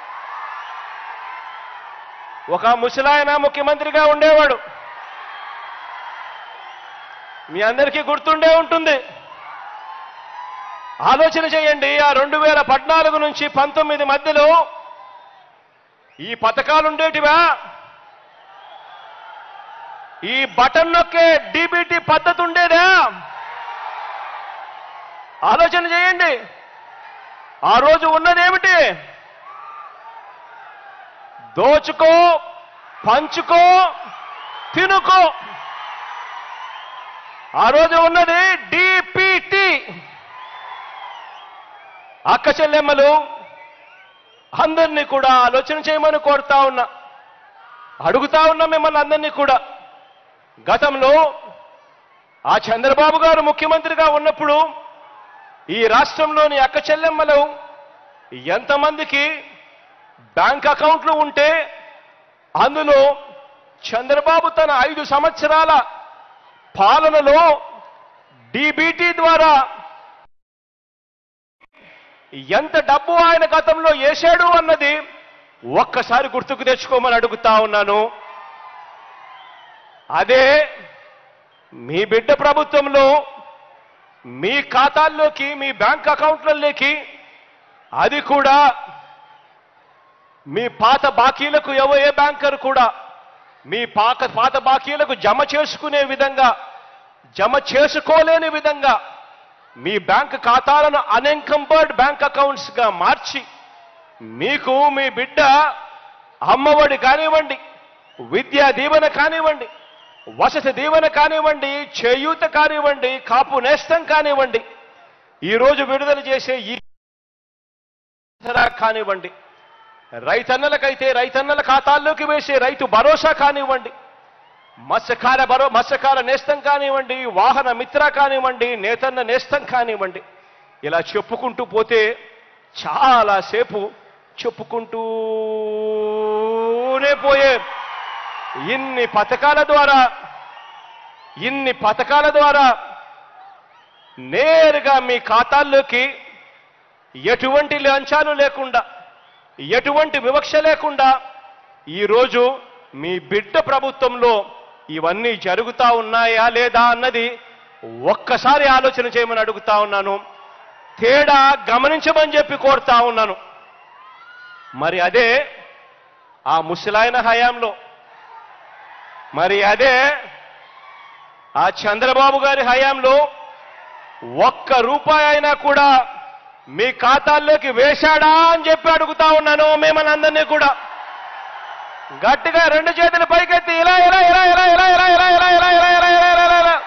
ఒక ముసలాయన ముఖ్యమంత్రిగా ఉండేవాడు మీ అందరికీ గుర్తుండే ఉంటుంది ఆలోచన చేయండి ఆ రెండు వేల పద్నాలుగు నుంచి పంతొమ్మిది మధ్యలో ఈ పథకాలు ఉండేటివా ఈ బటన్ నొక్కే డీబీటీ పద్ధతి ఉండేదా ఆలోచన చేయండి ఆ రోజు ఉన్నదేమిటి దోచుకో పంచుకో తినుకో ఆ రోజు ఉన్నది డిపిటి అక్క చెల్లెమ్మలు అందరినీ కూడా ఆలోచన చేయమని కోరుతా ఉన్నా అడుగుతా ఉన్నా మిమ్మల్ని అందరినీ కూడా గతంలో ఆ చంద్రబాబు గారు ముఖ్యమంత్రిగా ఉన్నప్పుడు ఈ రాష్ట్రంలోని అక్క చెల్లెమ్మలు ఎంతమందికి బ్యాంక్ అకౌంట్లు ఉంటే అందులో చంద్రబాబు తన ఐదు సంవత్సరాల పాలనలో డిబిటి ద్వారా ఎంత డబ్బు ఆయన గతంలో వేశాడు అన్నది ఒక్కసారి గుర్తుకు తెచ్చుకోమని అడుగుతా ఉన్నాను అదే మీ బిడ్డ ప్రభుత్వంలో మీ ఖాతాల్లోకి మీ బ్యాంక్ అకౌంట్లలోకి అది కూడా మీ పాత బాకీలకు ఎవ ఏ బ్యాంకర్ కూడా మీ పాక పాత బాకీలకు జమ చేసుకునే విధంగా జమ చేసుకోలేని విధంగా మీ బ్యాంక్ ఖాతాలను అన్ఎన్కంపర్డ్ బ్యాంక్ అకౌంట్స్ గా మార్చి మీకు మీ బిడ్డ అమ్మఒడి కానివ్వండి విద్యా దీవెన కానివ్వండి వసతి దీవెన కానివ్వండి చేయూత కానివ్వండి కాపు నేస్తం కానివ్వండి ఈరోజు విడుదల చేసే ఈ ఆసరా కానివ్వండి రైతన్నలకైతే రైతన్నల ఖాతాల్లోకి వేసే రైతు భరోసా కానివ్వండి మత్స్యకార భరో మత్స్యకార నేస్తం కానివ్వండి వాహన మిత్ర కానివ్వండి నేతన్న నేస్తం కానివ్వండి ఇలా చెప్పుకుంటూ పోతే చాలాసేపు చెప్పుకుంటూనే పోయే ఇన్ని పథకాల ద్వారా ఇన్ని పథకాల ద్వారా నేరుగా మీ ఖాతాల్లోకి ఎటువంటి లంచాలు లేకుండా ఎటువంటి వివక్ష లేకుండా ఈరోజు మీ బిడ్డ ప్రభుత్వంలో ఇవన్నీ జరుగుతా ఉన్నాయా లేదా అన్నది ఒక్కసారి ఆలోచన చేయమని అడుగుతా ఉన్నాను తేడా గమనించమని చెప్పి కోరుతా ఉన్నాను మరి అదే ఆ ముసలాయన హయాంలో మరి అదే ఆ చంద్రబాబు గారి హయాంలో ఒక్క రూపాయి అయినా కూడా మీ ఖాతాల్లోకి వేశాడా అని చెప్పి అడుగుతా ఉన్నాను మిమ్మల్ని అందరినీ కూడా గట్టిగా రెండు చేతులు పైకెత్తి ఇలా ఇలా ఇలా ఇలా ఇలా ఇలా ఇలా ఇలా ఇలా ఇలా ఇలా ఇలా ఇలా ఇలా ఇలా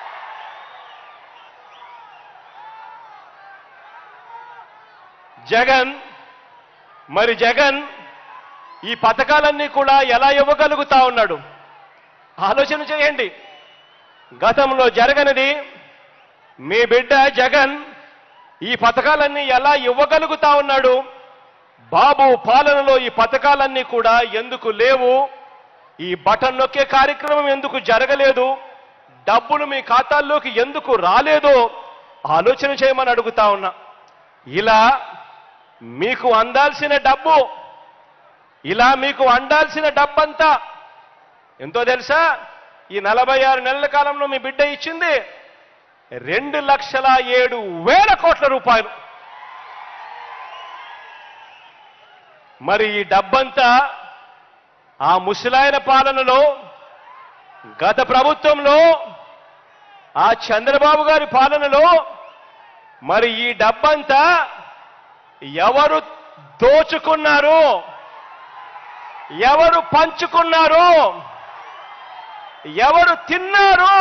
జగన్ మరి జగన్ ఈ పథకాలన్నీ కూడా ఎలా ఇవ్వగలుగుతా ఉన్నాడు ఆలోచన చేయండి గతంలో జరగనిది మీ బిడ్డ జగన్ ఈ పథకాలన్నీ ఎలా ఇవ్వగలుగుతా ఉన్నాడు బాబు పాలనలో ఈ పథకాలన్నీ కూడా ఎందుకు లేవు ఈ బటన్ నొక్కే కార్యక్రమం ఎందుకు జరగలేదు డబ్బులు మీ ఖాతాల్లోకి ఎందుకు రాలేదో ఆలోచన చేయమని అడుగుతా ఉన్నా ఇలా మీకు అందాల్సిన డబ్బు ఇలా మీకు అందాల్సిన డబ్బంతా ఎంతో తెలుసా ఈ నలభై ఆరు నెలల కాలంలో మీ బిడ్డ ఇచ్చింది రెండు లక్షల ఏడు వేల కోట్ల రూపాయలు మరి ఈ డబ్బంతా ఆ ముసలాయన పాలనలో గత ప్రభుత్వంలో ఆ చంద్రబాబు గారి పాలనలో మరి ఈ డబ్బంతా ఎవరు దోచుకున్నారు ఎవరు పంచుకున్నారు ఎవరు తిన్నారు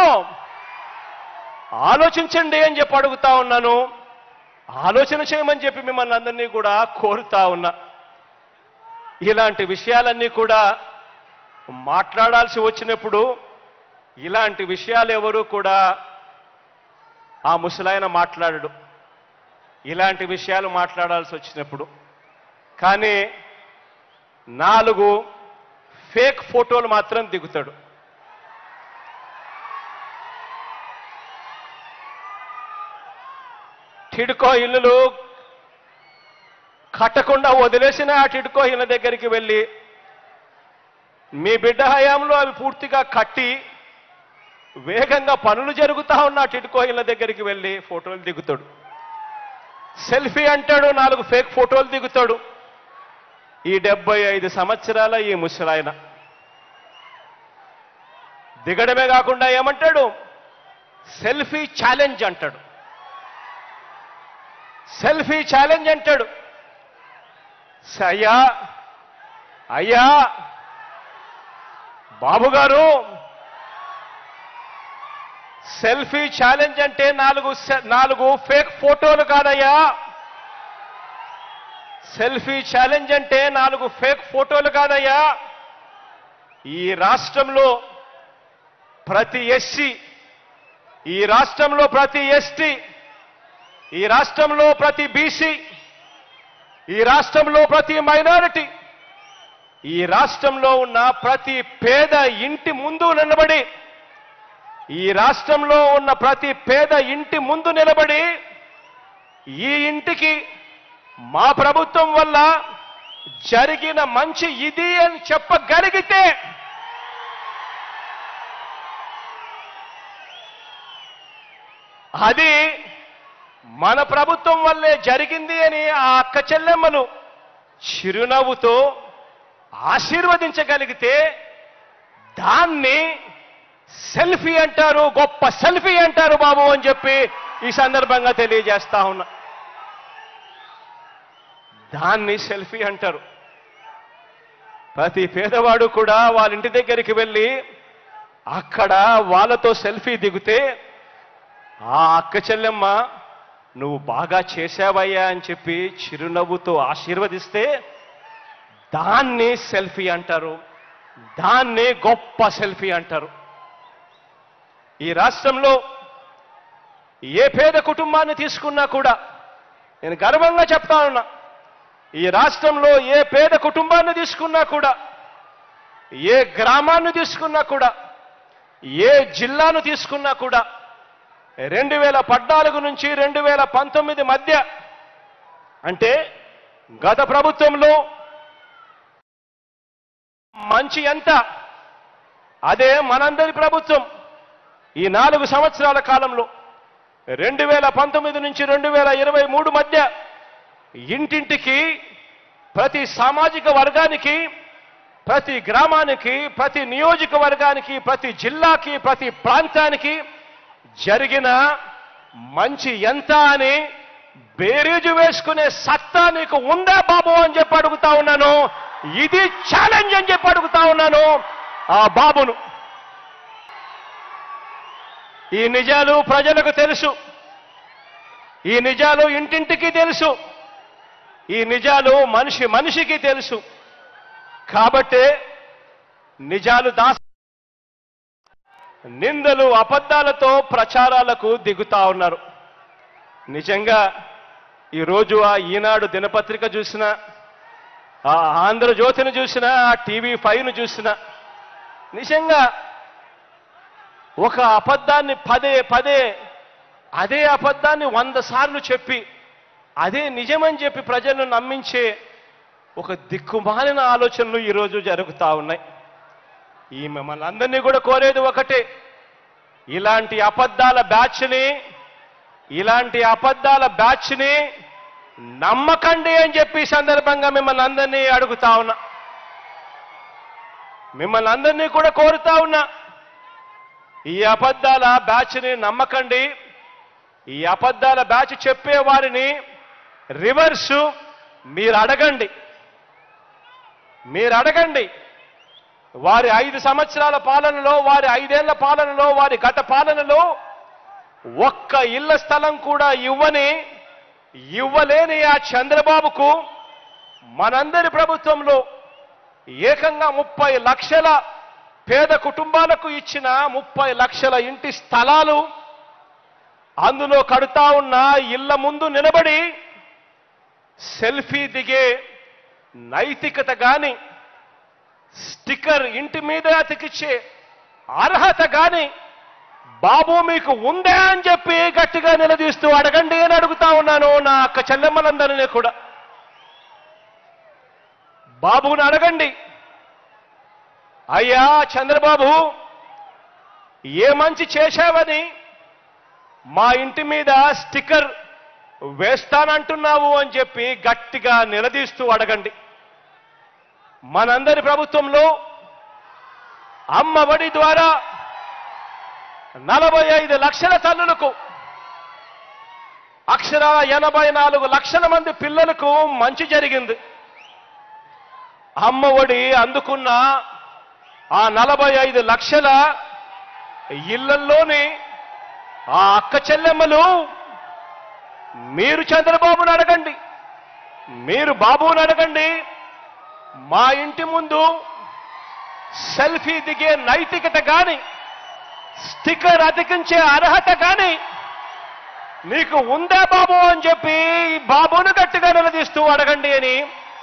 ఆలోచించండి అని చెప్పి అడుగుతా ఉన్నాను ఆలోచన చేయమని చెప్పి మిమ్మల్ని అందరినీ కూడా కోరుతా ఉన్నా ఇలాంటి విషయాలన్నీ కూడా మాట్లాడాల్సి వచ్చినప్పుడు ఇలాంటి విషయాలు ఎవరు కూడా ఆ ముసలాయన మాట్లాడడు ఇలాంటి విషయాలు మాట్లాడాల్సి వచ్చినప్పుడు కానీ నాలుగు ఫేక్ ఫోటోలు మాత్రం దిగుతాడు టిడ్కో ఇల్లులు కట్టకుండా వదిలేసిన ఆ టిడ్కో ఇళ్ళ దగ్గరికి వెళ్ళి మీ బిడ్డ హయాంలో అవి పూర్తిగా కట్టి వేగంగా పనులు జరుగుతా ఉన్న ఆ టిడ్కో ఇళ్ళ దగ్గరికి వెళ్ళి ఫోటోలు దిగుతాడు సెల్ఫీ అంటాడు నాలుగు ఫేక్ ఫోటోలు దిగుతాడు ఈ డెబ్బై ఐదు సంవత్సరాల ఈ ముసలాయన దిగడమే కాకుండా ఏమంటాడు సెల్ఫీ ఛాలెంజ్ అంటాడు సెల్ఫీ ఛాలెంజ్ అంటాడు స- అయ్యా అయ్యా బాబు గారు సెల్ఫీ ఛాలెంజ్ అంటే నాలుగు సె- నాలుగు ఫేక్ ఫోటోలు కాదయ్యా సెల్ఫీ ఛాలెంజ్ అంటే నాలుగు ఫేక్ ఫోటోలు కాదయ్యా ఈ రాష్ట్రంలో ప్రతి ఎస్సీ ఈ రాష్ట్రంలో ప్రతి ఎస్టీ ఈ రాష్ట్రంలో ప్రతి బీసీ ఈ రాష్ట్రంలో ప్రతి మైనారిటీ ఈ రాష్ట్రంలో ఉన్న ప్రతి పేద ఇంటి ముందు నిలబడి ఈ రాష్ట్రంలో ఉన్న ప్రతి పేద ఇంటి ముందు నిలబడి ఈ ఇంటికి మా ప్రభుత్వం వల్ల జరిగిన మంచి ఇది అని చెప్పగలిగితే అది మన ప్రభుత్వం వల్లే జరిగింది అని ఆ అక్క చెల్లెమ్మలు చిరునవ్వుతో ఆశీర్వదించగలిగితే దాన్ని సెల్ఫీ అంటారు గొప్ప సెల్ఫీ అంటారు బాబు అని చెప్పి ఈ సందర్భంగా తెలియజేస్తా ఉన్నా దాన్ని సెల్ఫీ అంటారు ప్రతి పేదవాడు కూడా వాళ్ళ ఇంటి దగ్గరికి వెళ్ళి అక్కడ వాళ్ళతో సెల్ఫీ దిగితే ఆ అక్క చెల్లెమ్మ నువ్వు బాగా చేశావయ్యా అని చెప్పి చిరునవ్వుతో ఆశీర్వదిస్తే దాన్ని సెల్ఫీ అంటారు దాన్ని గొప్ప సెల్ఫీ అంటారు ఈ రాష్ట్రంలో ఏ పేద కుటుంబాన్ని తీసుకున్నా కూడా నేను గర్వంగా చెప్తా ఉన్నా ఈ రాష్ట్రంలో ఏ పేద కుటుంబాన్ని తీసుకున్నా కూడా ఏ గ్రామాన్ని తీసుకున్నా కూడా ఏ జిల్లాను తీసుకున్నా కూడా రెండు వేల పద్నాలుగు నుంచి రెండు వేల పంతొమ్మిది మధ్య అంటే గత ప్రభుత్వంలో మంచి ఎంత అదే మనందరి ప్రభుత్వం ఈ నాలుగు సంవత్సరాల కాలంలో రెండు వేల పంతొమ్మిది నుంచి రెండు వేల ఇరవై మూడు మధ్య ఇంటింటికి ప్రతి సామాజిక వర్గానికి ప్రతి గ్రామానికి ప్రతి నియోజకవర్గానికి ప్రతి జిల్లాకి ప్రతి ప్రాంతానికి జరిగిన మంచి ఎంత అని బేరీజు వేసుకునే సత్తా నీకు ఉందా బాబు అని చెప్పి అడుగుతా ఉన్నాను ఇది ఛాలెంజ్ అని చెప్పి అడుగుతా ఉన్నాను ఆ బాబును ఈ నిజాలు ప్రజలకు తెలుసు ఈ నిజాలు ఇంటింటికి తెలుసు ఈ నిజాలు మనిషి మనిషికి తెలుసు కాబట్టే నిజాలు దాస్ నిందలు అబద్ధాలతో ప్రచారాలకు దిగుతా ఉన్నారు నిజంగా ఈరోజు ఆ ఈనాడు దినపత్రిక చూసిన ఆ ఆంధ్రజ్యోతిని చూసిన ఆ టీవీ ఫైవ్ను చూసిన నిజంగా ఒక అబద్ధాన్ని పదే పదే అదే అబద్ధాన్ని వంద సార్లు చెప్పి అదే నిజమని చెప్పి ప్రజలను నమ్మించే ఒక దిక్కుమాలిన ఆలోచనలు ఈరోజు జరుగుతా ఉన్నాయి ఈ మిమ్మల్ని అందరినీ కూడా కోరేది ఒకటే ఇలాంటి అబద్ధాల బ్యాచ్ని ఇలాంటి అబద్ధాల బ్యాచ్ని నమ్మకండి అని చెప్పి ఈ సందర్భంగా మిమ్మల్ని అందరినీ అడుగుతా ఉన్నా మిమ్మల్ని అందరినీ కూడా కోరుతా ఉన్నా ఈ అబద్ధాల బ్యాచ్ని నమ్మకండి ఈ అబద్ధాల బ్యాచ్ చెప్పే వారిని రివర్స్ మీరు అడగండి మీరు అడగండి వారి ఐదు సంవత్సరాల పాలనలో వారి ఐదేళ్ల పాలనలో వారి గత పాలనలో ఒక్క ఇళ్ల స్థలం కూడా ఇవ్వని ఇవ్వలేని ఆ చంద్రబాబుకు మనందరి ప్రభుత్వంలో ఏకంగా ముప్పై లక్షల పేద కుటుంబాలకు ఇచ్చిన ముప్పై లక్షల ఇంటి స్థలాలు అందులో కడుతా ఉన్న ఇళ్ల ముందు నిలబడి సెల్ఫీ దిగే నైతికత గాని స్టిక్కర్ ఇంటి మీద అతికిచ్చే అర్హత గాని బాబు మీకు ఉందే అని చెప్పి గట్టిగా నిలదీస్తూ అడగండి అని అడుగుతా ఉన్నాను నా అక్క చెల్లెమ్మలందరినీ కూడా బాబుని అడగండి అయ్యా చంద్రబాబు ఏ మంచి చేశావని మా ఇంటి మీద స్టిక్కర్ వేస్తానంటున్నావు అని చెప్పి గట్టిగా నిలదీస్తూ అడగండి మనందరి ప్రభుత్వంలో అమ్మఒడి ద్వారా నలభై ఐదు లక్షల తల్లులకు అక్షరాల ఎనభై నాలుగు లక్షల మంది పిల్లలకు మంచి జరిగింది అమ్మఒడి అందుకున్న ఆ నలభై ఐదు లక్షల ఇళ్లల్లోని ఆ అక్క చెల్లెమ్మలు మీరు చంద్రబాబును అడగండి మీరు బాబుని అడగండి మా ఇంటి ముందు సెల్ఫీ దిగే నైతికత గాని స్టిక్కర్ అతికించే అర్హత గాని నీకు ఉందా బాబు అని చెప్పి ఈ బాబును గట్టిగా నిలదీస్తూ అడగండి అని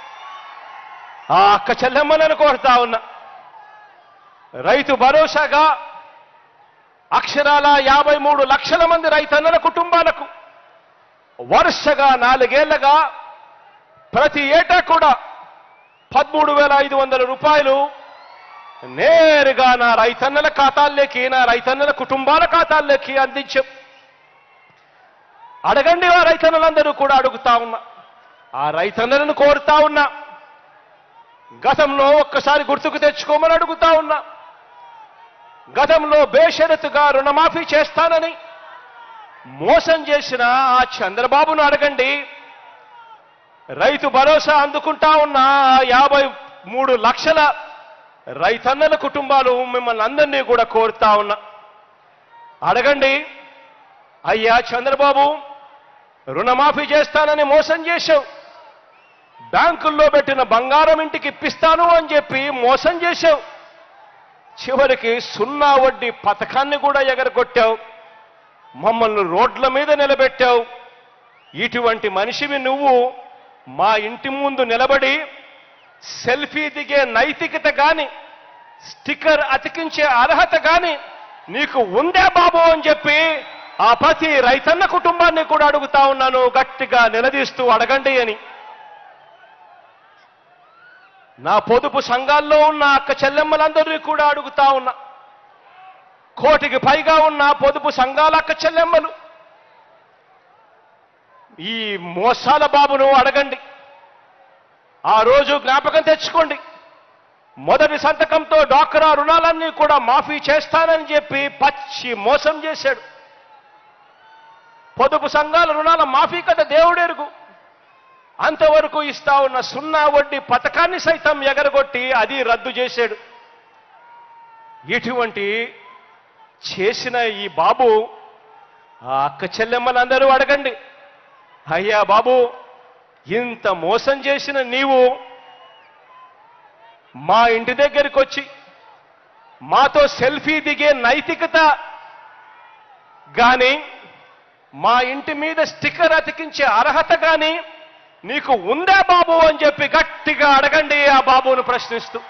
ఆ అక్క చెల్లెమ్మలను కోరుతా ఉన్నా రైతు భరోసాగా అక్షరాల యాభై మూడు లక్షల మంది రైతన్నల కుటుంబాలకు వరుసగా నాలుగేళ్లగా ప్రతి ఏటా కూడా పదమూడు వేల ఐదు వందల రూపాయలు నేరుగా నా రైతన్నల ఖాతాల్లోకి నా రైతన్నల కుటుంబాల ఖాతాల్లోకి అందించాం అడగండి ఆ రైతన్నలందరూ కూడా అడుగుతా ఉన్నా ఆ రైతన్నలను కోరుతా ఉన్నా గతంలో ఒక్కసారి గుర్తుకు తెచ్చుకోమని అడుగుతా ఉన్నా గతంలో బేషరతుగా రుణమాఫీ చేస్తానని మోసం చేసిన ఆ చంద్రబాబును అడగండి రైతు భరోసా అందుకుంటా ఉన్న ఆ యాభై మూడు లక్షల రైతన్నల కుటుంబాలు మిమ్మల్ని అందరినీ కూడా కోరుతా ఉన్నా అడగండి అయ్యా చంద్రబాబు రుణమాఫీ చేస్తానని మోసం చేశావు బ్యాంకుల్లో పెట్టిన బంగారం ఇంటికి ఇప్పిస్తాను అని చెప్పి మోసం చేశావు చివరికి సున్నా వడ్డీ పథకాన్ని కూడా ఎగరగొట్టావు మమ్మల్ని రోడ్ల మీద నిలబెట్టావు ఇటువంటి మనిషివి నువ్వు మా ఇంటి ముందు నిలబడి సెల్ఫీ దిగే నైతికత గాని స్టిక్కర్ అతికించే అర్హత గాని నీకు ఉందే బాబు అని చెప్పి ఆ ప్రతి రైతన్న కుటుంబాన్ని కూడా అడుగుతా ఉన్నాను గట్టిగా నిలదీస్తూ అడగండి అని నా పొదుపు సంఘాల్లో ఉన్న అక్క చెల్లెమ్మలందరినీ కూడా అడుగుతా ఉన్నా కోటికి పైగా ఉన్న పొదుపు సంఘాల అక్క చెల్లెమ్మలు ఈ మోసాల బాబును అడగండి ఆ రోజు జ్ఞాపకం తెచ్చుకోండి మొదటి సంతకంతో డాక్రా రుణాలన్నీ కూడా మాఫీ చేస్తానని చెప్పి పచ్చి మోసం చేశాడు పొదుపు సంఘాల రుణాల మాఫీ కథ దేవుడెరుగు అంతవరకు ఇస్తా ఉన్న సున్నా వడ్డీ పథకాన్ని సైతం ఎగరగొట్టి అది రద్దు చేశాడు ఇటువంటి చేసిన ఈ బాబు ఆ అక్క చెల్లెమ్మలందరూ అడగండి అయ్యా బాబు ఇంత మోసం చేసిన నీవు మా ఇంటి దగ్గరికి వచ్చి మాతో సెల్ఫీ దిగే నైతికత గాని మా ఇంటి మీద స్టిక్కర్ అతికించే అర్హత గాని నీకు ఉందా బాబు అని చెప్పి గట్టిగా అడగండి ఆ బాబును ప్రశ్నిస్తూ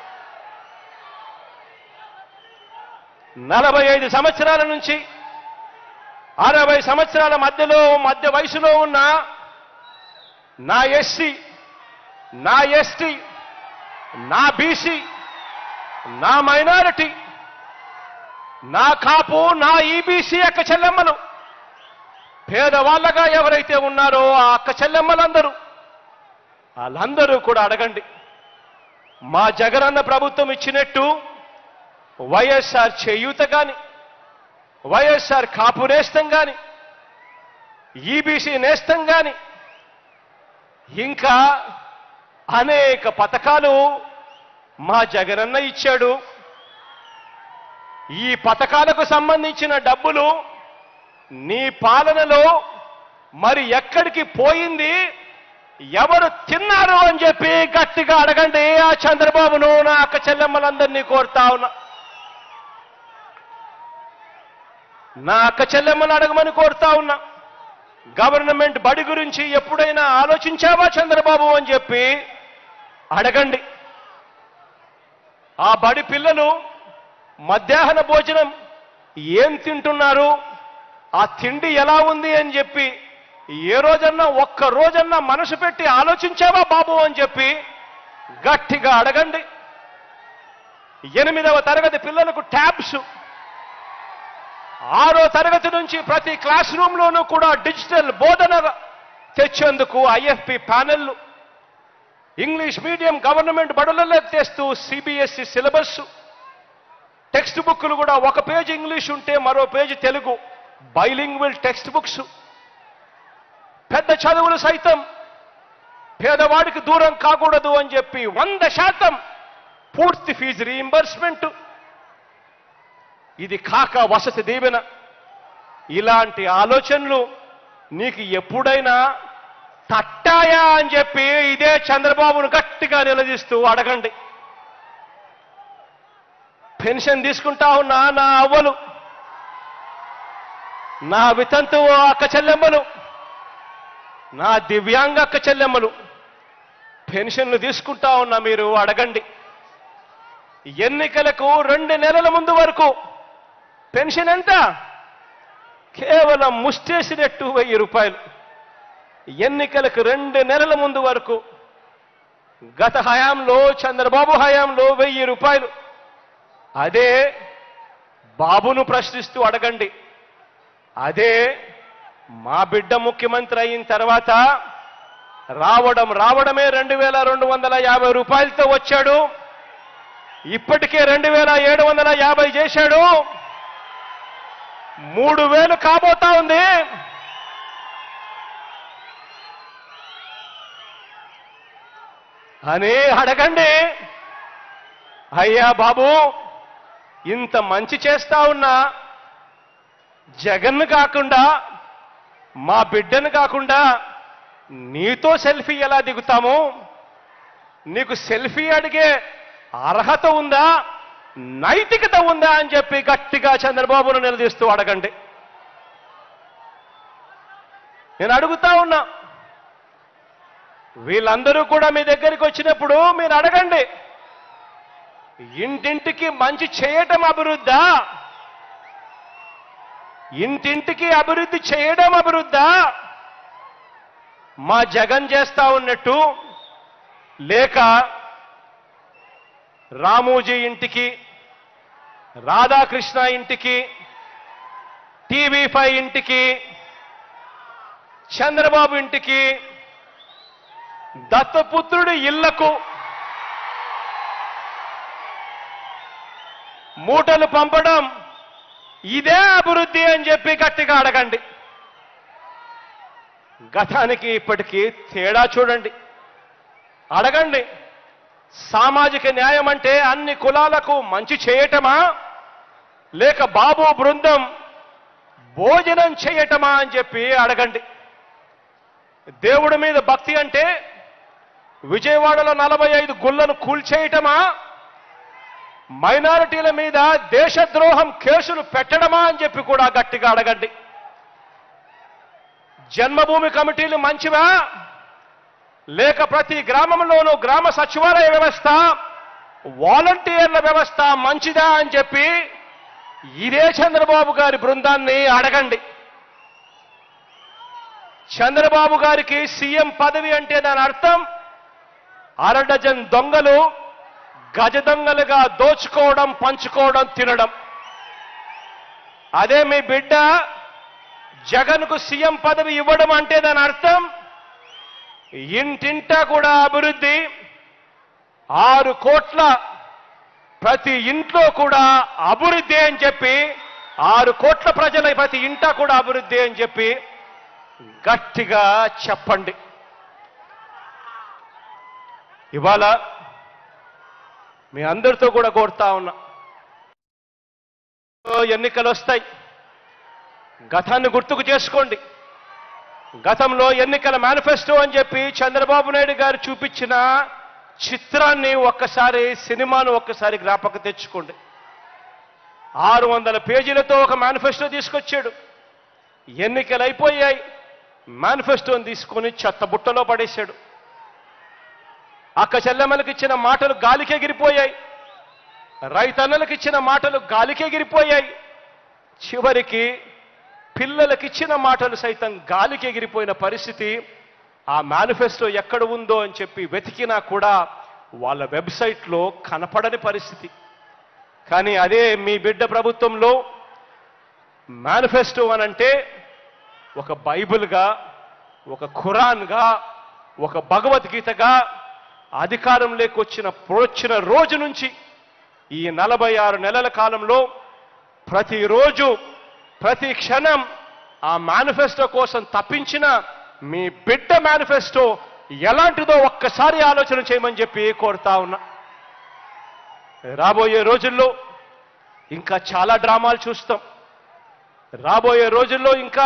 నలభై ఐదు సంవత్సరాల నుంచి అరవై సంవత్సరాల మధ్యలో మధ్య వయసులో ఉన్న నా ఎస్సీ నా ఎస్టీ నా బీసీ నా మైనారిటీ నా కాపు నా ఈబీసీ అక్క చెల్లెమ్మలు పేదవాళ్ళగా ఎవరైతే ఉన్నారో ఆ అక్క చెల్లెమ్మలందరూ వాళ్ళందరూ కూడా అడగండి మా జగనన్న ప్రభుత్వం ఇచ్చినట్టు వైఎస్ఆర్ చేయూత గాని వైఎస్ఆర్ కాపు నేస్తం గాని ఈబీసీ నేస్తం గాని ఇంకా అనేక పథకాలు మా జగనన్న ఇచ్చాడు ఈ పథకాలకు సంబంధించిన డబ్బులు నీ పాలనలో మరి ఎక్కడికి పోయింది ఎవరు తిన్నారు అని చెప్పి గట్టిగా అడగండి ఆ చంద్రబాబును నా అక్క చెల్లెమ్మలందరినీ కోరుతా ఉన్నా నా అక్క చెల్లెమ్మను అడగమని కోరుతా ఉన్నా గవర్నమెంట్ బడి గురించి ఎప్పుడైనా ఆలోచించావా చంద్రబాబు అని చెప్పి అడగండి ఆ బడి పిల్లలు మధ్యాహ్న భోజనం ఏం తింటున్నారు ఆ తిండి ఎలా ఉంది అని చెప్పి ఏ రోజన్నా ఒక్క రోజన్నా మనసు పెట్టి ఆలోచించావా బాబు అని చెప్పి గట్టిగా అడగండి ఎనిమిదవ తరగతి పిల్లలకు ట్యాబ్స్ ఆరో తరగతి నుంచి ప్రతి క్లాస్ రూమ్లోనూ కూడా డిజిటల్ బోధన తెచ్చేందుకు ఐఎఫ్పి ప్యానెల్లు ఇంగ్లీష్ మీడియం గవర్నమెంట్ బడులలో తెస్తూ సిబిఎస్ఈ సిలబస్ టెక్స్ట్ బుక్లు కూడా ఒక పేజ్ ఇంగ్లీష్ ఉంటే మరో page Telugu bilingual textbooks పెద్ద చదువులు సైతం పేదవాడికి దూరం కాకూడదు అని చెప్పి వంద శాతం పూర్తి ఫీజు రీయింబర్స్మెంట్ ఇది కాక వసతి దీవెన ఇలాంటి ఆలోచనలు నీకు ఎప్పుడైనా తట్టాయా అని చెప్పి ఇదే చంద్రబాబును గట్టిగా నిలదీస్తూ అడగండి పెన్షన్ తీసుకుంటా ఉన్నా నా అవ్వలు నా వితంతు అక్క చెల్లెమ్మలు నా దివ్యాంగ అక్క చెల్లెమ్మలు పెన్షన్లు తీసుకుంటా ఉన్నా మీరు అడగండి ఎన్నికలకు రెండు నెలల ముందు వరకు పెన్షన్ ఎంత కేవలం ముష్టేసినట్టు వెయ్యి రూపాయలు ఎన్నికలకు రెండు నెలల ముందు వరకు గత హయాంలో చంద్రబాబు హయాంలో వెయ్యి రూపాయలు అదే బాబును ప్రశ్నిస్తూ అడగండి అదే మా బిడ్డ ముఖ్యమంత్రి అయిన తర్వాత రావడం రావడమే రెండు వేల రెండు వందల యాభై రూపాయలతో వచ్చాడు ఇప్పటికే రెండు వేల ఏడు వందల యాభై చేశాడు మూడు వేలు కాబోతా ఉంది అని అడగండి అయ్యా బాబు ఇంత మంచి చేస్తా ఉన్నా జగన్ కాకుండా మా బిడ్డను కాకుండా నీతో సెల్ఫీ ఎలా దిగుతాము నీకు సెల్ఫీ అడిగే అర్హత ఉందా నైతికత ఉందా అని చెప్పి గట్టిగా చంద్రబాబును నిలదీస్తూ అడగండి నేను అడుగుతా ఉన్నా వీళ్ళందరూ కూడా మీ దగ్గరికి వచ్చినప్పుడు మీరు అడగండి ఇంటింటికి మంచి చేయటం అభివృద్ధా ఇంటింటికి అభివృద్ధి చేయడం అభివృద్ధా మా జగన్ చేస్తా ఉన్నట్టు లేక రామోజీ ఇంటికి రాధాకృష్ణ ఇంటికి టీవీ ఫైవ్ ఇంటికి చంద్రబాబు ఇంటికి దత్తపుత్రుడి ఇళ్లకు మూటలు పంపడం ఇదే అభివృద్ధి అని చెప్పి గట్టిగా అడగండి గతానికి ఇప్పటికీ తేడా చూడండి అడగండి సామాజిక న్యాయం అంటే అన్ని కులాలకు మంచి చేయటమా లేక బాబు బృందం భోజనం చేయటమా అని చెప్పి అడగండి దేవుడి మీద భక్తి అంటే విజయవాడలో నలభై ఐదు గుళ్లను కూల్చేయటమా మైనారిటీల మీద దేశద్రోహం కేసులు పెట్టడమా అని చెప్పి కూడా గట్టిగా అడగండి జన్మభూమి కమిటీలు మంచివా లేక ప్రతి గ్రామంలోనూ గ్రామ సచివాలయ వ్యవస్థ వాలంటీర్ల వ్యవస్థ మంచిదా అని చెప్పి ఇదే చంద్రబాబు గారి బృందాన్ని అడగండి చంద్రబాబు గారికి సీఎం పదవి అంటే దాని అర్థం అర డజన్ దొంగలు గజ దొంగలుగా దోచుకోవడం పంచుకోవడం తినడం అదే మీ బిడ్డ జగన్కు సీఎం పదవి ఇవ్వడం అంటే దాని అర్థం ఇంటింటా కూడా అభివృద్ధి ఆరు కోట్ల ప్రతి ఇంట్లో కూడా అభివృద్ధి అని చెప్పి ఆరు కోట్ల ప్రజల ప్రతి ఇంటా కూడా అభివృద్ధి అని చెప్పి గట్టిగా చెప్పండి ఇవాళ మీ అందరితో కూడా కోరుతా ఉన్నా ఎన్నికలు వస్తాయి గతాన్ని గుర్తుకు చేసుకోండి గతంలో ఎన్నికల మేనిఫెస్టో అని చెప్పి చంద్రబాబు నాయుడు గారు చూపించిన చిత్రాన్ని ఒక్కసారి సినిమాను ఒక్కసారి జ్ఞాపక తెచ్చుకోండి ఆరు వందల పేజీలతో ఒక మేనిఫెస్టో తీసుకొచ్చాడు ఎన్నికలు అయిపోయాయి మేనిఫెస్టోని తీసుకొని చెత్త బుట్టలో పడేశాడు అక్క చెల్లెమ్మలకు ఇచ్చిన మాటలు గాలికి ఎగిరిపోయాయి రైతన్నలకు ఇచ్చిన మాటలు గాలికి ఎగిరిపోయాయి చివరికి పిల్లలకి ఇచ్చిన మాటలు సైతం గాలికి ఎగిరిపోయిన పరిస్థితి ఆ మేనిఫెస్టో ఎక్కడ ఉందో అని చెప్పి వెతికినా కూడా వాళ్ళ వెబ్సైట్లో కనపడని పరిస్థితి కానీ అదే మీ బిడ్డ ప్రభుత్వంలో మేనిఫెస్టో అనంటే ఒక బైబిల్గా ఒక ఖురాన్గా ఒక భగవద్గీతగా అధికారం లేకొచ్చిన వచ్చిన రోజు నుంచి ఈ నలభై ఆరు నెలల కాలంలో ప్రతిరోజు ప్రతి క్షణం ఆ మేనిఫెస్టో కోసం తప్పించిన మీ బిడ్డ మేనిఫెస్టో ఎలాంటిదో ఒక్కసారి ఆలోచన చేయమని చెప్పి కోరుతా ఉన్నా రాబోయే రోజుల్లో ఇంకా చాలా డ్రామాలు చూస్తాం రాబోయే రోజుల్లో ఇంకా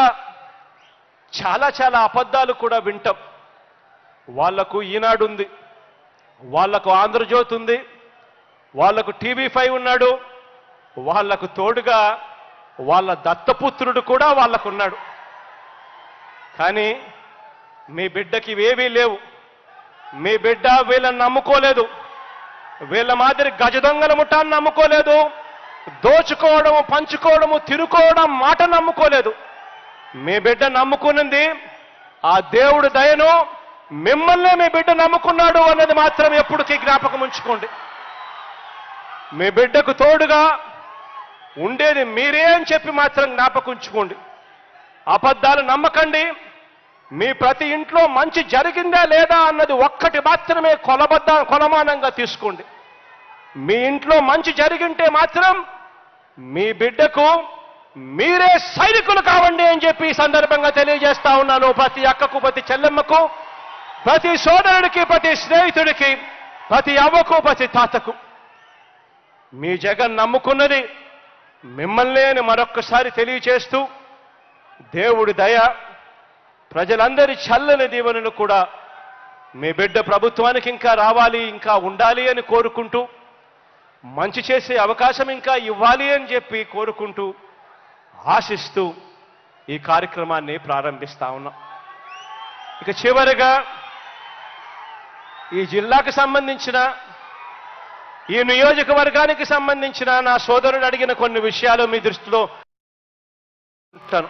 చాలా చాలా అబద్ధాలు కూడా వింటాం వాళ్లకు ఈనాడు ఉంది వాళ్లకు ఆంధ్రజ్యోతి ఉంది వాళ్లకు టీవీ ఫైవ్ ఉన్నాడు వాళ్లకు తోడుగా వాళ్ళ దత్తపుత్రుడు కూడా వాళ్ళకున్నాడు కానీ మీ బిడ్డకి ఇవేవీ లేవు మీ బిడ్డ వీళ్ళని నమ్ముకోలేదు వీళ్ళ మాదిరి గజ దొంగల ముఠాన్ని నమ్ముకోలేదు దోచుకోవడము పంచుకోవడము తిరుకోవడం మాట నమ్ముకోలేదు మీ బిడ్డ నమ్ముకున్నది ఆ దేవుడు దయను మిమ్మల్నే మీ బిడ్డ నమ్ముకున్నాడు అన్నది మాత్రం ఎప్పటికీ జ్ఞాపకం ఉంచుకోండి మీ బిడ్డకు తోడుగా ఉండేది మీరే అని చెప్పి మాత్రం జ్ఞాపకం ఉంచుకోండి అబద్ధాలు నమ్మకండి మీ ప్రతి ఇంట్లో మంచి జరిగిందా లేదా అన్నది ఒక్కటి మాత్రమే కొలబద్ద కొలమానంగా తీసుకోండి మీ ఇంట్లో మంచి జరిగింటే మాత్రం మీ బిడ్డకు మీరే సైనికులు కావండి అని చెప్పి ఈ సందర్భంగా తెలియజేస్తా ఉన్నాను ప్రతి అక్కకు ప్రతి చెల్లెమ్మకు ప్రతి సోదరుడికి ప్రతి స్నేహితుడికి ప్రతి అవ్వకు ప్రతి తాతకు మీ జగన్ నమ్ముకున్నది మిమ్మల్నే అని మరొక్కసారి తెలియచేస్తూ దేవుడి దయ ప్రజలందరి చల్లని దీవెనలు కూడా మీ బిడ్డ ప్రభుత్వానికి ఇంకా రావాలి ఇంకా ఉండాలి అని కోరుకుంటూ మంచి చేసే అవకాశం ఇంకా ఇవ్వాలి అని చెప్పి కోరుకుంటూ ఆశిస్తూ ఈ కార్యక్రమాన్ని ప్రారంభిస్తా ఉన్నాం ఇక చివరిగా ఈ జిల్లాకు సంబంధించిన ఈ నియోజకవర్గానికి సంబంధించిన నా సోదరుడు అడిగిన కొన్ని విషయాలు మీ దృష్టిలో చెప్పుకుంటాను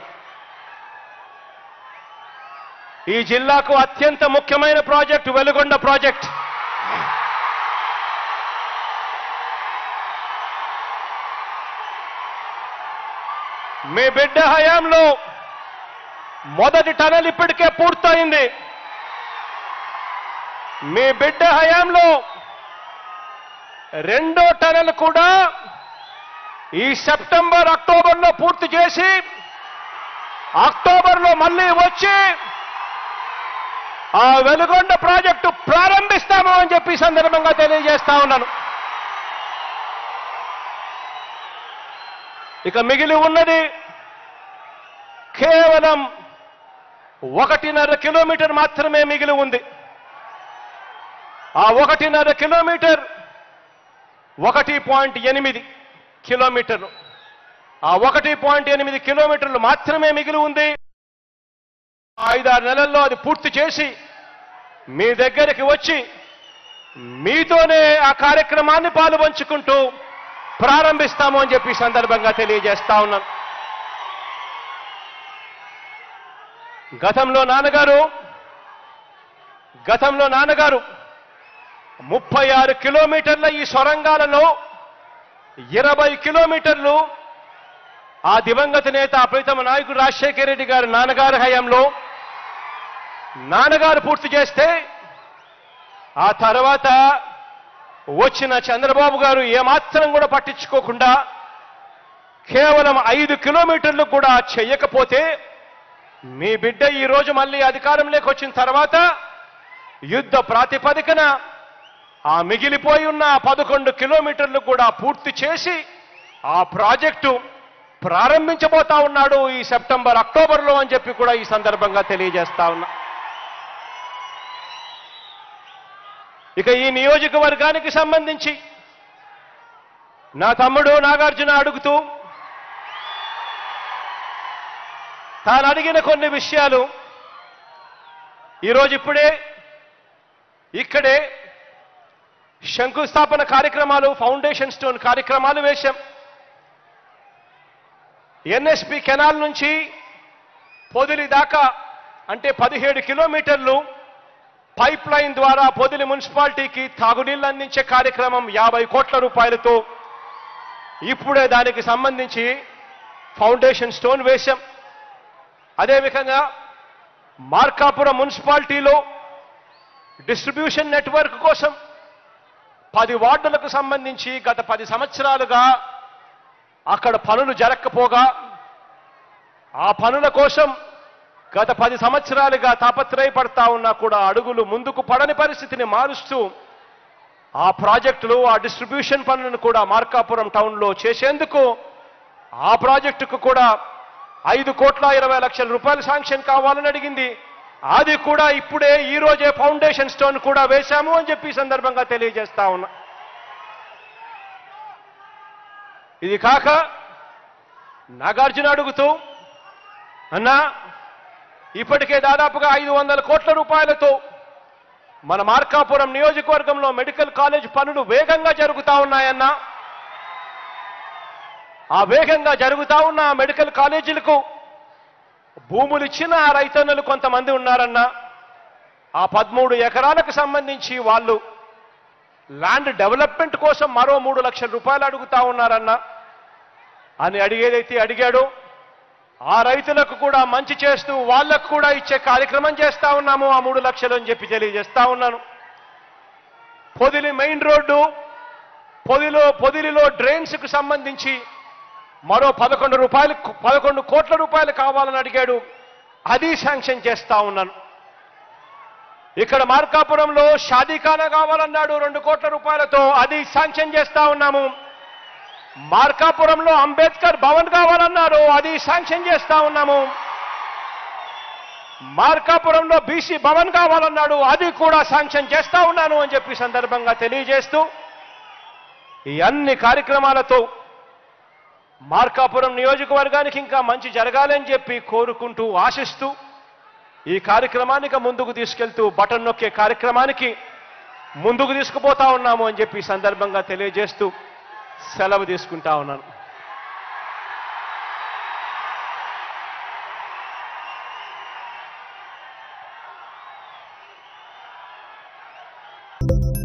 ఈ జిల్లాకు అత్యంత ముఖ్యమైన ప్రాజెక్టు వెలుగొండ ప్రాజెక్ట్ మీ బిడ్డ హయాంలో మొదటి టనల్ ఇప్పటికే పూర్తయింది మీ బిడ్డ హయాంలో రెండో టనల్ కూడా ఈ సెప్టెంబర్ అక్టోబర్లో పూర్తి చేసి అక్టోబర్లో మళ్ళీ వచ్చి ఆ వెలుగొండ ప్రాజెక్టు ప్రారంభిస్తాము అని చెప్పి ఈ సందర్భంగా తెలియజేస్తా ఉన్నాను ఇక మిగిలి ఉన్నది కేవలం ఒకటిన్నర కిలోమీటర్ మాత్రమే మిగిలి ఉంది ఆ ఒకటిన్నర కిలోమీటర్ ఒకటి పాయింట్ ఎనిమిది కిలోమీటర్లు ఆ ఒకటి పాయింట్ ఎనిమిది కిలోమీటర్లు మాత్రమే మిగిలి ఉంది ఐదారు నెలల్లో అది పూర్తి చేసి మీ దగ్గరికి వచ్చి మీతోనే ఆ కార్యక్రమాన్ని పాలు పంచుకుంటూ ప్రారంభిస్తాము అని చెప్పి ఈ సందర్భంగా తెలియజేస్తా ఉన్నాను గతంలో నాన్నగారు గతంలో నాన్నగారు ముప్పై ఆరు కిలోమీటర్ల ఈ సొరంగాలలో ఇరవై కిలోమీటర్లు ఆ దివంగత నేత ప్రీతమ నాయకుడు రాజశేఖర రెడ్డి గారి నాన్నగారి హయాంలో నాన్నగారు పూర్తి చేస్తే ఆ తర్వాత వచ్చిన చంద్రబాబు గారు ఏమాత్రం కూడా పట్టించుకోకుండా కేవలం ఐదు కిలోమీటర్లు కూడా చెయ్యకపోతే మీ బిడ్డ ఈ రోజు మళ్ళీ అధికారంలోకి వచ్చిన తర్వాత యుద్ధ ప్రాతిపదికన ఆ మిగిలిపోయి ఉన్న పదకొండు కిలోమీటర్లు కూడా పూర్తి చేసి ఆ ప్రాజెక్టు ప్రారంభించబోతా ఉన్నాడు ఈ సెప్టెంబర్ అక్టోబర్లో అని చెప్పి కూడా ఈ సందర్భంగా తెలియజేస్తా ఉన్నా ఇక ఈ నియోజకవర్గానికి సంబంధించి నా తమ్ముడు నాగార్జున అడుగుతూ తాను అడిగిన కొన్ని విషయాలు ఈరోజు ఇప్పుడే ఇక్కడే శంకుస్థాపన కార్యక్రమాలు ఫౌండేషన్ స్టోన్ కార్యక్రమాలు వేశాం ఎన్ఎస్పి కెనాల్ నుంచి పొదిలి దాకా అంటే పదిహేడు కిలోమీటర్లు పైప్ లైన్ ద్వారా పొదిలి మున్సిపాలిటీకి తాగునీళ్లు అందించే కార్యక్రమం యాభై కోట్ల రూపాయలతో ఇప్పుడే దానికి సంబంధించి ఫౌండేషన్ స్టోన్ వేశాం అదేవిధంగా మార్కాపురం మున్సిపాలిటీలో డిస్ట్రిబ్యూషన్ నెట్వర్క్ కోసం పది వార్డులకు సంబంధించి గత పది సంవత్సరాలుగా అక్కడ పనులు జరగకపోగా ఆ పనుల కోసం గత పది సంవత్సరాలుగా తాపత్రయపడతా ఉన్నా కూడా అడుగులు ముందుకు పడని పరిస్థితిని మారుస్తూ ఆ ప్రాజెక్టులు ఆ డిస్ట్రిబ్యూషన్ పనులను కూడా మార్కాపురం టౌన్లో చేసేందుకు ఆ ప్రాజెక్టుకు కూడా ఐదు కోట్ల ఇరవై లక్షల రూపాయలు శాంక్షన్ కావాలని అడిగింది అది కూడా ఇప్పుడే ఈ రోజే ఫౌండేషన్ స్టోన్ కూడా వేశాము అని చెప్పి ఈ సందర్భంగా తెలియజేస్తా ఉన్నా ఇది కాక నాగార్జున అడుగుతూ అన్నా ఇప్పటికే దాదాపుగా ఐదు వందల కోట్ల రూపాయలతో మన మార్కాపురం నియోజకవర్గంలో మెడికల్ కాలేజ్ పనులు వేగంగా జరుగుతా ఉన్నాయన్నా ఆ వేగంగా జరుగుతా ఉన్న ఆ మెడికల్ కాలేజీలకు భూములు ఇచ్చిన ఆ రైతన్నులు కొంతమంది ఉన్నారన్నా ఆ పదమూడు ఎకరాలకు సంబంధించి వాళ్ళు ల్యాండ్ డెవలప్మెంట్ కోసం మరో మూడు లక్షల రూపాయలు అడుగుతా ఉన్నారన్నా అని అడిగేదైతే అడిగాడు ఆ రైతులకు కూడా మంచి చేస్తూ వాళ్ళకు కూడా ఇచ్చే కార్యక్రమం చేస్తా ఉన్నాము ఆ మూడు లక్షలు అని చెప్పి తెలియజేస్తా ఉన్నాను పొదిలి మెయిన్ రోడ్డు పొదిలో పొదిలిలో డ్రైన్స్కు సంబంధించి మరో పదకొండు రూపాయలు పదకొండు కోట్ల రూపాయలు కావాలని అడిగాడు అది శాంక్షన్ చేస్తా ఉన్నాను ఇక్కడ మార్కాపురంలో షాదీఖానా కావాలన్నాడు రెండు కోట్ల రూపాయలతో అది శాంక్షన్ చేస్తా ఉన్నాము మార్కాపురంలో అంబేద్కర్ భవన్ కావాలన్నారు అది శాంక్షన్ చేస్తా ఉన్నాము మార్కాపురంలో బీసీ భవన్ కావాలన్నాడు అది కూడా శాంక్షన్ చేస్తా ఉన్నాను అని చెప్పి సందర్భంగా తెలియజేస్తూ ఈ అన్ని కార్యక్రమాలతో మార్కాపురం నియోజకవర్గానికి ఇంకా మంచి జరగాలని చెప్పి కోరుకుంటూ ఆశిస్తూ ఈ కార్యక్రమానికి ముందుకు తీసుకెళ్తూ బటన్ నొక్కే కార్యక్రమానికి ముందుకు తీసుకుపోతా ఉన్నాము అని చెప్పి ఈ సందర్భంగా తెలియజేస్తూ సెలవు తీసుకుంటా ఉన్నాను న్యూస్